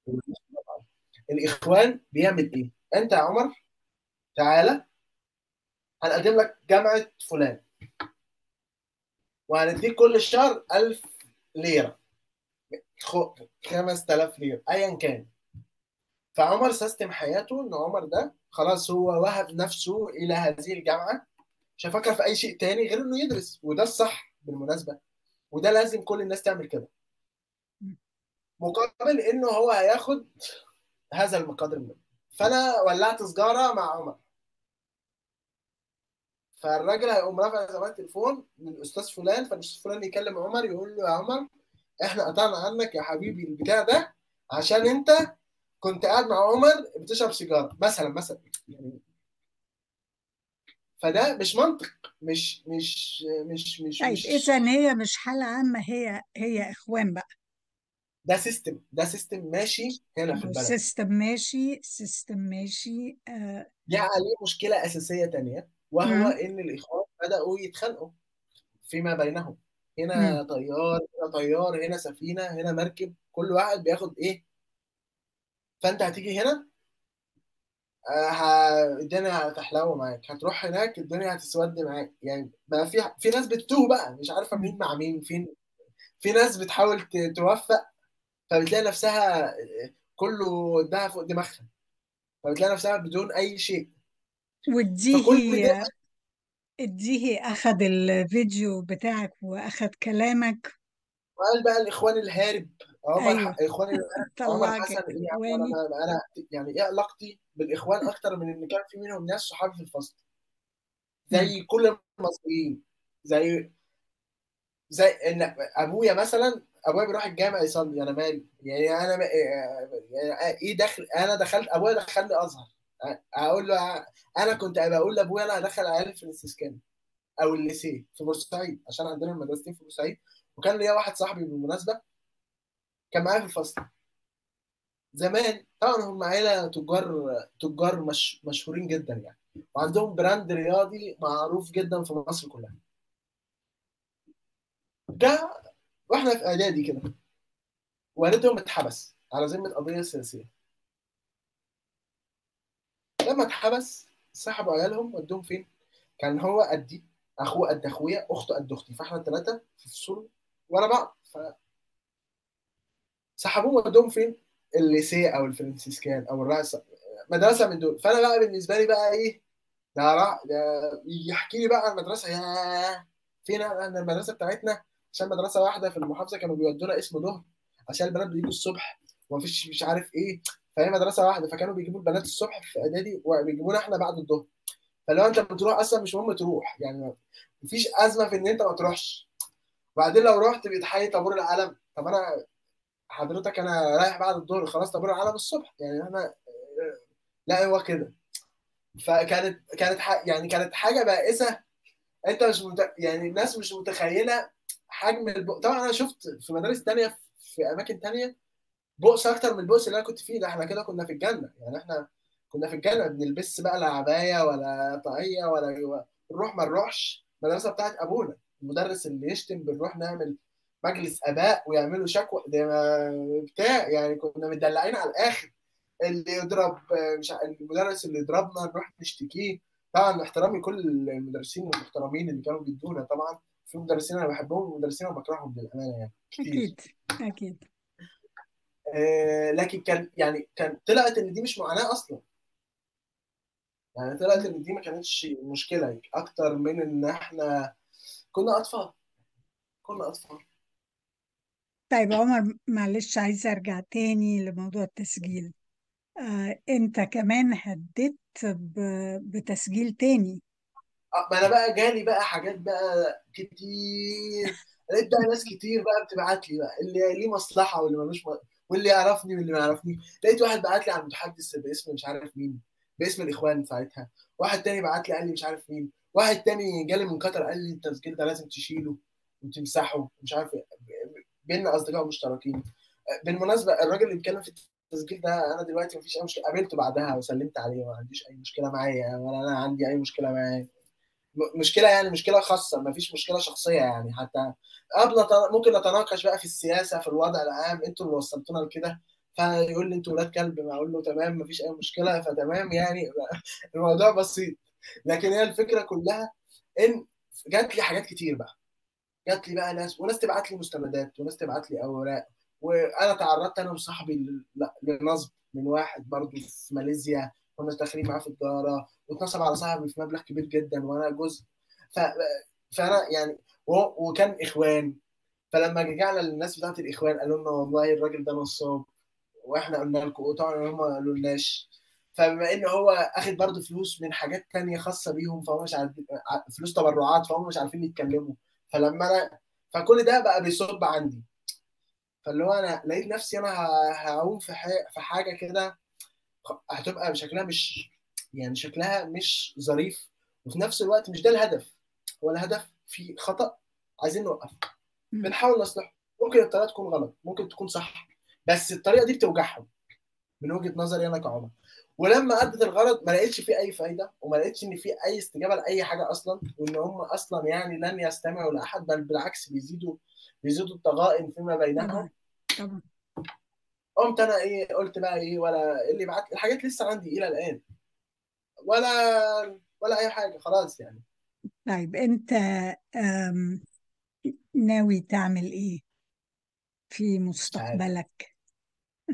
الاخوان بيعمل ايه؟ انت يا عمر تعالى هنقدم لك جامعه فلان وهنديك كل شهر 1000 ليره خ- 5000 ليره ايا كان فعمر سيستم حياته ان عمر ده خلاص هو وهب نفسه الى هذه الجامعه مش هيفكر في اي شيء تاني غير انه يدرس وده الصح بالمناسبه وده لازم كل الناس تعمل كده مقابل انه هو هياخد هذا المقدار منه فانا ولعت سجاره مع عمر فالراجل هيقوم رافع زمان التليفون من الاستاذ فلان فالاستاذ فلان يكلم عمر يقول له يا عمر احنا قطعنا عنك يا حبيبي البتاع ده عشان انت كنت قاعد مع عمر بتشرب سيجاره مثلا مثلا يعني فده مش منطق مش مش مش مش طيب مش إذا هي مش حالة عامة هي هي إخوان بقى ده سيستم ده سيستم ماشي هنا في أو البلد سيستم ماشي سيستم ماشي آه. جه عليه مشكله اساسيه تانية وهو مم. ان الاخوان بداوا يتخانقوا فيما بينهم هنا مم. طيار هنا طيار هنا سفينه هنا مركب كل واحد بياخد ايه فانت هتيجي هنا آه، ه- الدنيا هتحلو معاك هتروح هناك الدنيا هتسود معاك يعني بقى في في ناس بتتوه بقى مش عارفه مم. مين مع مين فين في ناس بتحاول ت- توفق فبتلاقي نفسها كله اداها فوق دماغها فبتلاقي نفسها بدون اي شيء فكل ده واديهي اديهي اخد الفيديو بتاعك واخد كلامك وقال بقى الاخوان الهارب عمر ح... ايوه اخوان الهارب عمر طلعك حسن ايه يا عم اخواني انا انا يعني ايه علاقتي بالاخوان اكتر من ان كان في منهم ناس صحابي في الفصل مم. زي كل المصريين زي زي ان ابويا مثلا ابويا بيروح الجامع يصلي انا مالي يعني انا ما- يعني ايه دخل انا دخلت ابويا دخلني ازهر اقول له انا كنت ابقى اقول لابويا انا هدخل عيالي في الاستسكان او الليسيه في بورسعيد عشان عندنا مدرستين في بورسعيد وكان ليا واحد صاحبي بالمناسبه كان معايا في الفصل زمان طبعا هم عيله تجار تجار مش مشهورين جدا يعني وعندهم براند رياضي معروف جدا في مصر كلها ده واحنا في اعدادي كده والدهم اتحبس على ذمه قضيه سياسيه لما اتحبس سحبوا عيالهم ودوهم فين؟ كان هو قدي اخوه قد اخويا اخته قد اختي فاحنا الثلاثه في فصول ورا بعض فسحبوهم ودوهم فين؟ الليسيه او الفرنسيسكان او الرأس مدرسه من دول فانا بقى بالنسبه لي بقى ايه ده را... ده يحكي لي بقى عن المدرسه يا فين انا المدرسه بتاعتنا عشان مدرسه واحده في المحافظه كانوا بيودونا اسم ظهر عشان البنات بيجوا الصبح ومفيش مش عارف ايه فهي مدرسه واحده فكانوا بيجيبوا البنات الصبح في اعدادي وبيجيبونا احنا بعد الظهر فلو انت بتروح اصلا مش مهم تروح يعني مفيش ازمه في ان انت ما تروحش وبعدين لو رحت بيتحيي طابور العلم طب انا حضرتك انا رايح بعد الظهر خلاص طابور العلم الصبح يعني احنا لا هو كده فكانت كانت ح... يعني كانت حاجه بائسه انت مش مت... يعني الناس مش متخيله حجم الب... طبعا انا شفت في مدارس تانية في اماكن تانية بؤس اكتر من البؤس اللي انا كنت فيه ده احنا كده كنا في الجنه يعني احنا كنا في الجنه ما بنلبسش بقى لا عبايه ولا طاقيه ولا نروح ما نروحش المدرسه بتاعت ابونا المدرس اللي يشتم بنروح نعمل مجلس اباء ويعملوا شكوى ده ما بتاع يعني كنا مدلعين على الاخر اللي يضرب مش ع- المدرس اللي يضربنا نروح نشتكيه طبعا احترامي كل المدرسين المحترمين اللي كانوا بيدونا طبعا في مدرسين انا بحبهم ومدرسين انا بكرههم للامانه يعني كتير اكيد اكيد آه لكن كان يعني كان طلعت ان دي مش معاناه اصلا يعني طلعت ان دي ما كانتش مشكله اكتر من ان احنا كنا اطفال كنا اطفال طيب عمر معلش عايزة ارجع تاني لموضوع التسجيل آه انت كمان هددت ب- بتسجيل تاني آه، ما انا بقى جالي بقى حاجات بقى كتير لقيت بقى ناس كتير بقى بتبعت لي بقى اللي ليه مصلحه واللي ملوش م... واللي يعرفني واللي ما يعرفني لقيت واحد بعت لي عن متحدث باسم مش عارف مين باسم الاخوان ساعتها واحد تاني بعت لي قال لي مش عارف مين واحد تاني جالي من قطر قال لي التسجيل ده لازم تشيله وتمسحه مش عارف إيه. بينا اصدقاء مشتركين بالمناسبه الراجل اللي بيتكلم في التسجيل ده انا دلوقتي مفيش اي مشكله قابلته بعدها وسلمت عليه ما عنديش اي مشكله معايا ولا انا عندي اي مشكله معاه م- مشكله يعني مشكله خاصه ما فيش مشكله شخصيه يعني حتى قبل نت- ممكن نتناقش بقى في السياسه في الوضع العام انتوا اللي وصلتونا لكده فيقول لي انتوا ولاد كلب اقول له تمام ما فيش اي مشكله فتمام يعني الموضوع بسيط لكن هي الفكره كلها ان جات لي حاجات كتير بقى جات لي بقى ناس وناس تبعت لي مستندات وناس تبعت لي اوراق وانا تعرضت انا وصاحبي ل- لا- لنصب من واحد برضو في ماليزيا كنا داخلين معاه في الطياره واتنصب على صاحبي في مبلغ كبير جدا وانا جزء ف... فانا يعني و... وكان اخوان فلما رجعنا للناس بتاعت الاخوان قالوا لنا والله الراجل ده نصاب واحنا قلنا لكم وطبعا هم ما قالولناش فبما ان هو اخد برضه فلوس من حاجات تانية خاصه بيهم فهم مش عارفين فلوس تبرعات فهم مش عارفين يتكلموا فلما انا فكل ده بقى بيصب عندي فاللي هو انا لقيت نفسي انا ه- هعوم في حاجه في حاجه كده هتبقى شكلها مش يعني شكلها مش ظريف وفي نفس الوقت مش ده الهدف هو الهدف في خطأ عايزين نوقف مم. بنحاول نصلحه ممكن الطريقه تكون غلط ممكن تكون صح بس الطريقه دي بتوجعهم من وجهه نظري انا كعمر ولما ادت الغرض ما لقيتش فيه اي فايده وما لقيتش ان فيه اي استجابه لاي حاجه اصلا وان هم اصلا يعني لن يستمعوا لاحد بل بالعكس بيزيدوا بيزيدوا الضغائن فيما بينهم طبعا طبعا قمت انا ايه قلت بقى ايه ولا اللي بعت الحاجات لسه عندي الى الان ولا ولا اي حاجه خلاص يعني طيب انت آم، ناوي تعمل ايه في مش عارف مستقبلك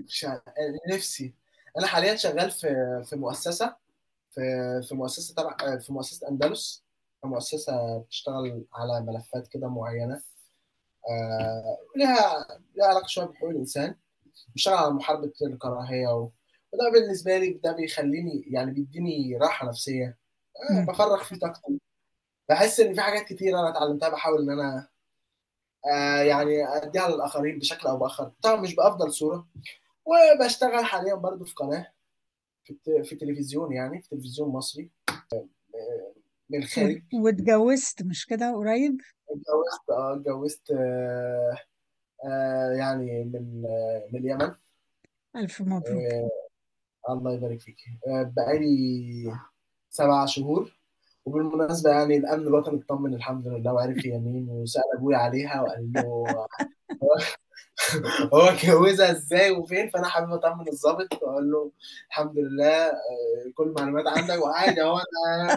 مش ع- نفسي انا حاليا شغال في في مؤسسه في في مؤسسه تبع في مؤسسه اندلس مؤسسه بتشتغل على ملفات كده معينه آه، لها لها علاقه شويه بحقوق الانسان بشتغل على محاربه الكراهيه و... وده بالنسبه لي ده بيخليني يعني بيديني راحه نفسيه آه، مم. بفرغ فيه طاقتي بحس ان في حاجات كتير انا اتعلمتها بحاول ان انا آه، يعني اديها للاخرين بشكل او باخر طبعا مش بافضل صوره وبشتغل حاليا برضو في قناه في الت- في التلفزيون يعني في تلفزيون مصري آه، من وات- الخارج واتجوزت مش كده قريب اتجوزت اه اتجوزت آه، آه، يعني من آه، من اليمن ألف مبروك آه، الله يبارك فيك آه، بقالي سبع شهور وبالمناسبة يعني الأمن الوطني اطمن الحمد لله وعرف هي مين وسأل أبويا عليها وقال له هو هو اتجوزها ازاي وفين فأنا حابب أطمن الضابط وأقول له الحمد لله آه، كل المعلومات عندك وعادي أهو أنا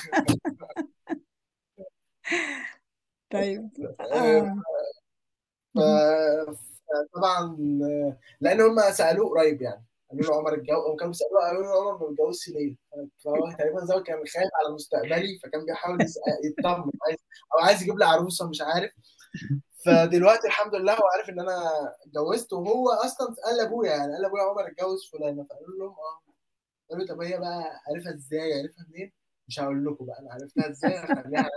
طيب آه، آه. مهم. ف- فطبعا آه، لان هم سالوه قريب يعني قالوا له عمر اتجوز هم كانوا بيسالوه قالوا له عمر ما بيتجوزش ليه؟ فهو تقريبا زوج كان خايف على مستقبلي فكان بيحاول يسأل يطمن عايز او عايز يجيب لي عروسه مش عارف فدلوقتي الحمد لله هو عارف ان انا اتجوزت وهو اصلا قال لابويا يعني قال لابويا عمر اتجوز فلانه فقالوا لهم اه قالوا طب هي بقى عارفها ازاي عارفها منين؟ مش هقول لكم بقى انا عرفتها ازاي هخليها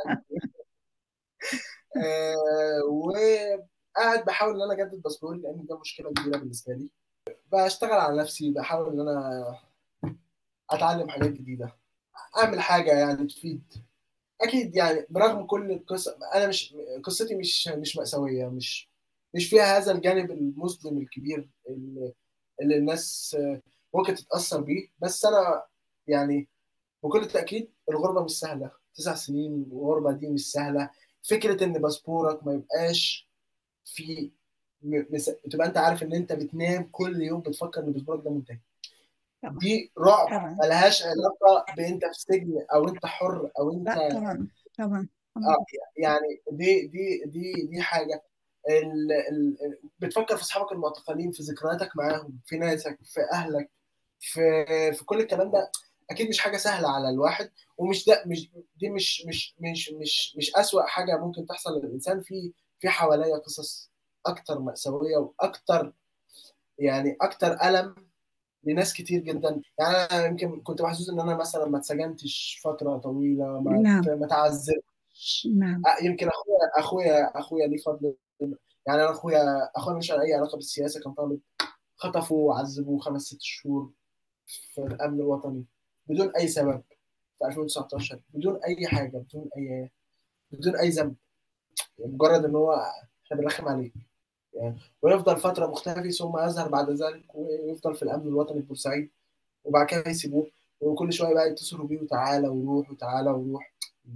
آه وقاعد بحاول ان انا اجدد باسبوري لان ده مشكله كبيره بالنسبه لي بشتغل على نفسي بحاول ان انا اتعلم حاجات جديده اعمل حاجه يعني تفيد اكيد يعني برغم كل القصه انا مش قصتي مش مش مأساويه مش مش فيها هذا الجانب المظلم الكبير اللي, اللي الناس آه، ممكن تتأثر بيه بس انا يعني بكل تأكيد الغربة مش سهلة تسع سنين الغربة دي مش سهلة فكرة إن باسبورك ما يبقاش في م- مس... تبقى أنت عارف إن أنت بتنام كل يوم بتفكر إن باسبورك ده منتهي طبعا دي رعب طبعا ملهاش علاقة بأنت في سجن أو أنت حر أو أنت لا طبعا طبعا طبعا آه يعني دي دي دي دي حاجة ال... ال... بتفكر في أصحابك المعتقلين في ذكرياتك معاهم في ناسك في أهلك في في كل الكلام ده اكيد مش حاجه سهله على الواحد ومش ده مش دي مش مش مش مش مش اسوأ حاجه ممكن تحصل للانسان في في حواليا قصص اكتر مأساويه واكتر يعني اكتر ألم لناس كتير جدا يعني انا يمكن كنت محظوظ ان انا مثلا ما اتسجنتش فتره طويله ما ت- نعم ما تعذبتش نعم آه، يمكن اخويا اخويا اخويا ليه فضل يعني انا اخويا اخويا مش على اي علاقه بالسياسه كان طالب خطفوه وعذبوه خمس ست شهور في الامن الوطني بدون اي سبب في 2019 بدون اي حاجه بدون اي بدون اي ذنب يعني مجرد ان هو احنا بنرخم عليه يعني ويفضل فتره مختفي ثم يظهر بعد ذلك ويفضل في الامن الوطني في بورسعيد وبعد كده يسيبوه وكل شويه بقى يتصلوا بيه وتعالى وروح وتعالى وروح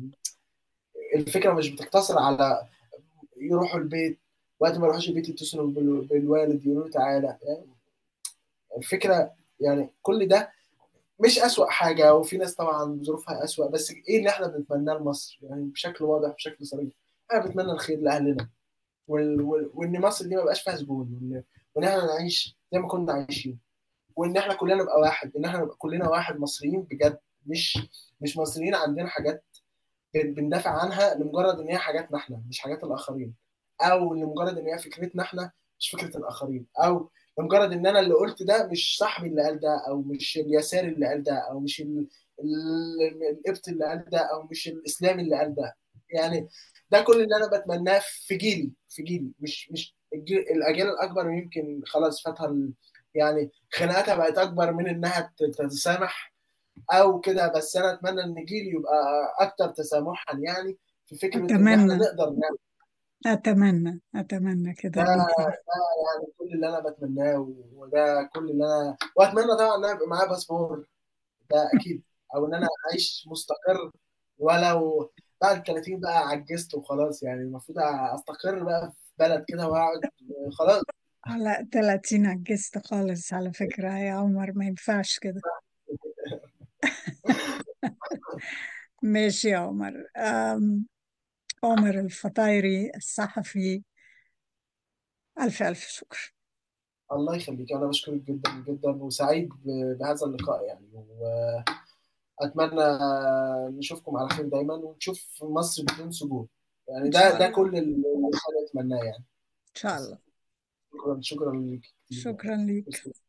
الفكره مش بتقتصر على يروحوا البيت وقت ما يروحوش البيت يتصلوا بال- بالوالد يقولوا له تعالى يعني الفكره يعني كل ده مش أسوأ حاجة وفي ناس طبعا ظروفها أسوأ بس إيه اللي إحنا بنتمناه لمصر يعني بشكل واضح بشكل صريح إحنا بنتمنى الخير لأهلنا وال... وال... وإن مصر دي ما بقاش فيها سجون وإن... وإن إحنا نعيش زي ما كنا عايشين وإن إحنا كلنا نبقى واحد إن إحنا نبقى كلنا واحد مصريين بجد مش مش مصريين عندنا حاجات بن- بندافع عنها لمجرد إن هي حاجاتنا إحنا مش حاجات الآخرين أو لمجرد إن هي فكرتنا إحنا مش فكرة الآخرين أو لمجرد ان انا اللي قلت ده مش صاحبي اللي قال ده او مش اليساري اللي قال ده او مش ال- ال- القبط اللي قال ده او مش الاسلامي اللي قال ده يعني ده كل اللي انا بتمناه في جيلي في جيلي مش مش الجيل الاجيال الاكبر يمكن خلاص فاتها ال- يعني خناقاتها بقت اكبر من انها ت- تتسامح او كده بس انا اتمنى ان جيلي يبقى اكتر تسامحا يعني في فكره ان احنا أتمنى نقدر نعمل أتمنى أتمنى كده ده جدا يعني كل اللي انا بتمناه وده كل اللي انا واتمنى طبعا ان انا يبقى معايا باسبور ده اكيد او ان انا اعيش مستقر ولو بعد 30 بقى عجزت وخلاص يعني المفروض استقر بقى في بلد كده واقعد خلاص على 30 عجزت خالص على فكرة يا عمر ما ينفعش كده ماشي يا عمر أم، عمر الفطايري الصحفي ألف ألف شكر الله يخليك انا بشكرك جدا جدا وسعيد ب- بهذا اللقاء يعني واتمنى نشوفكم على خير دايما ونشوف مصر بدون سجون يعني إن ده شاء ده الله كل اللي انا اتمناه يعني إن شاء الله شكرا شكرا لك كتير شكرا ليك يعني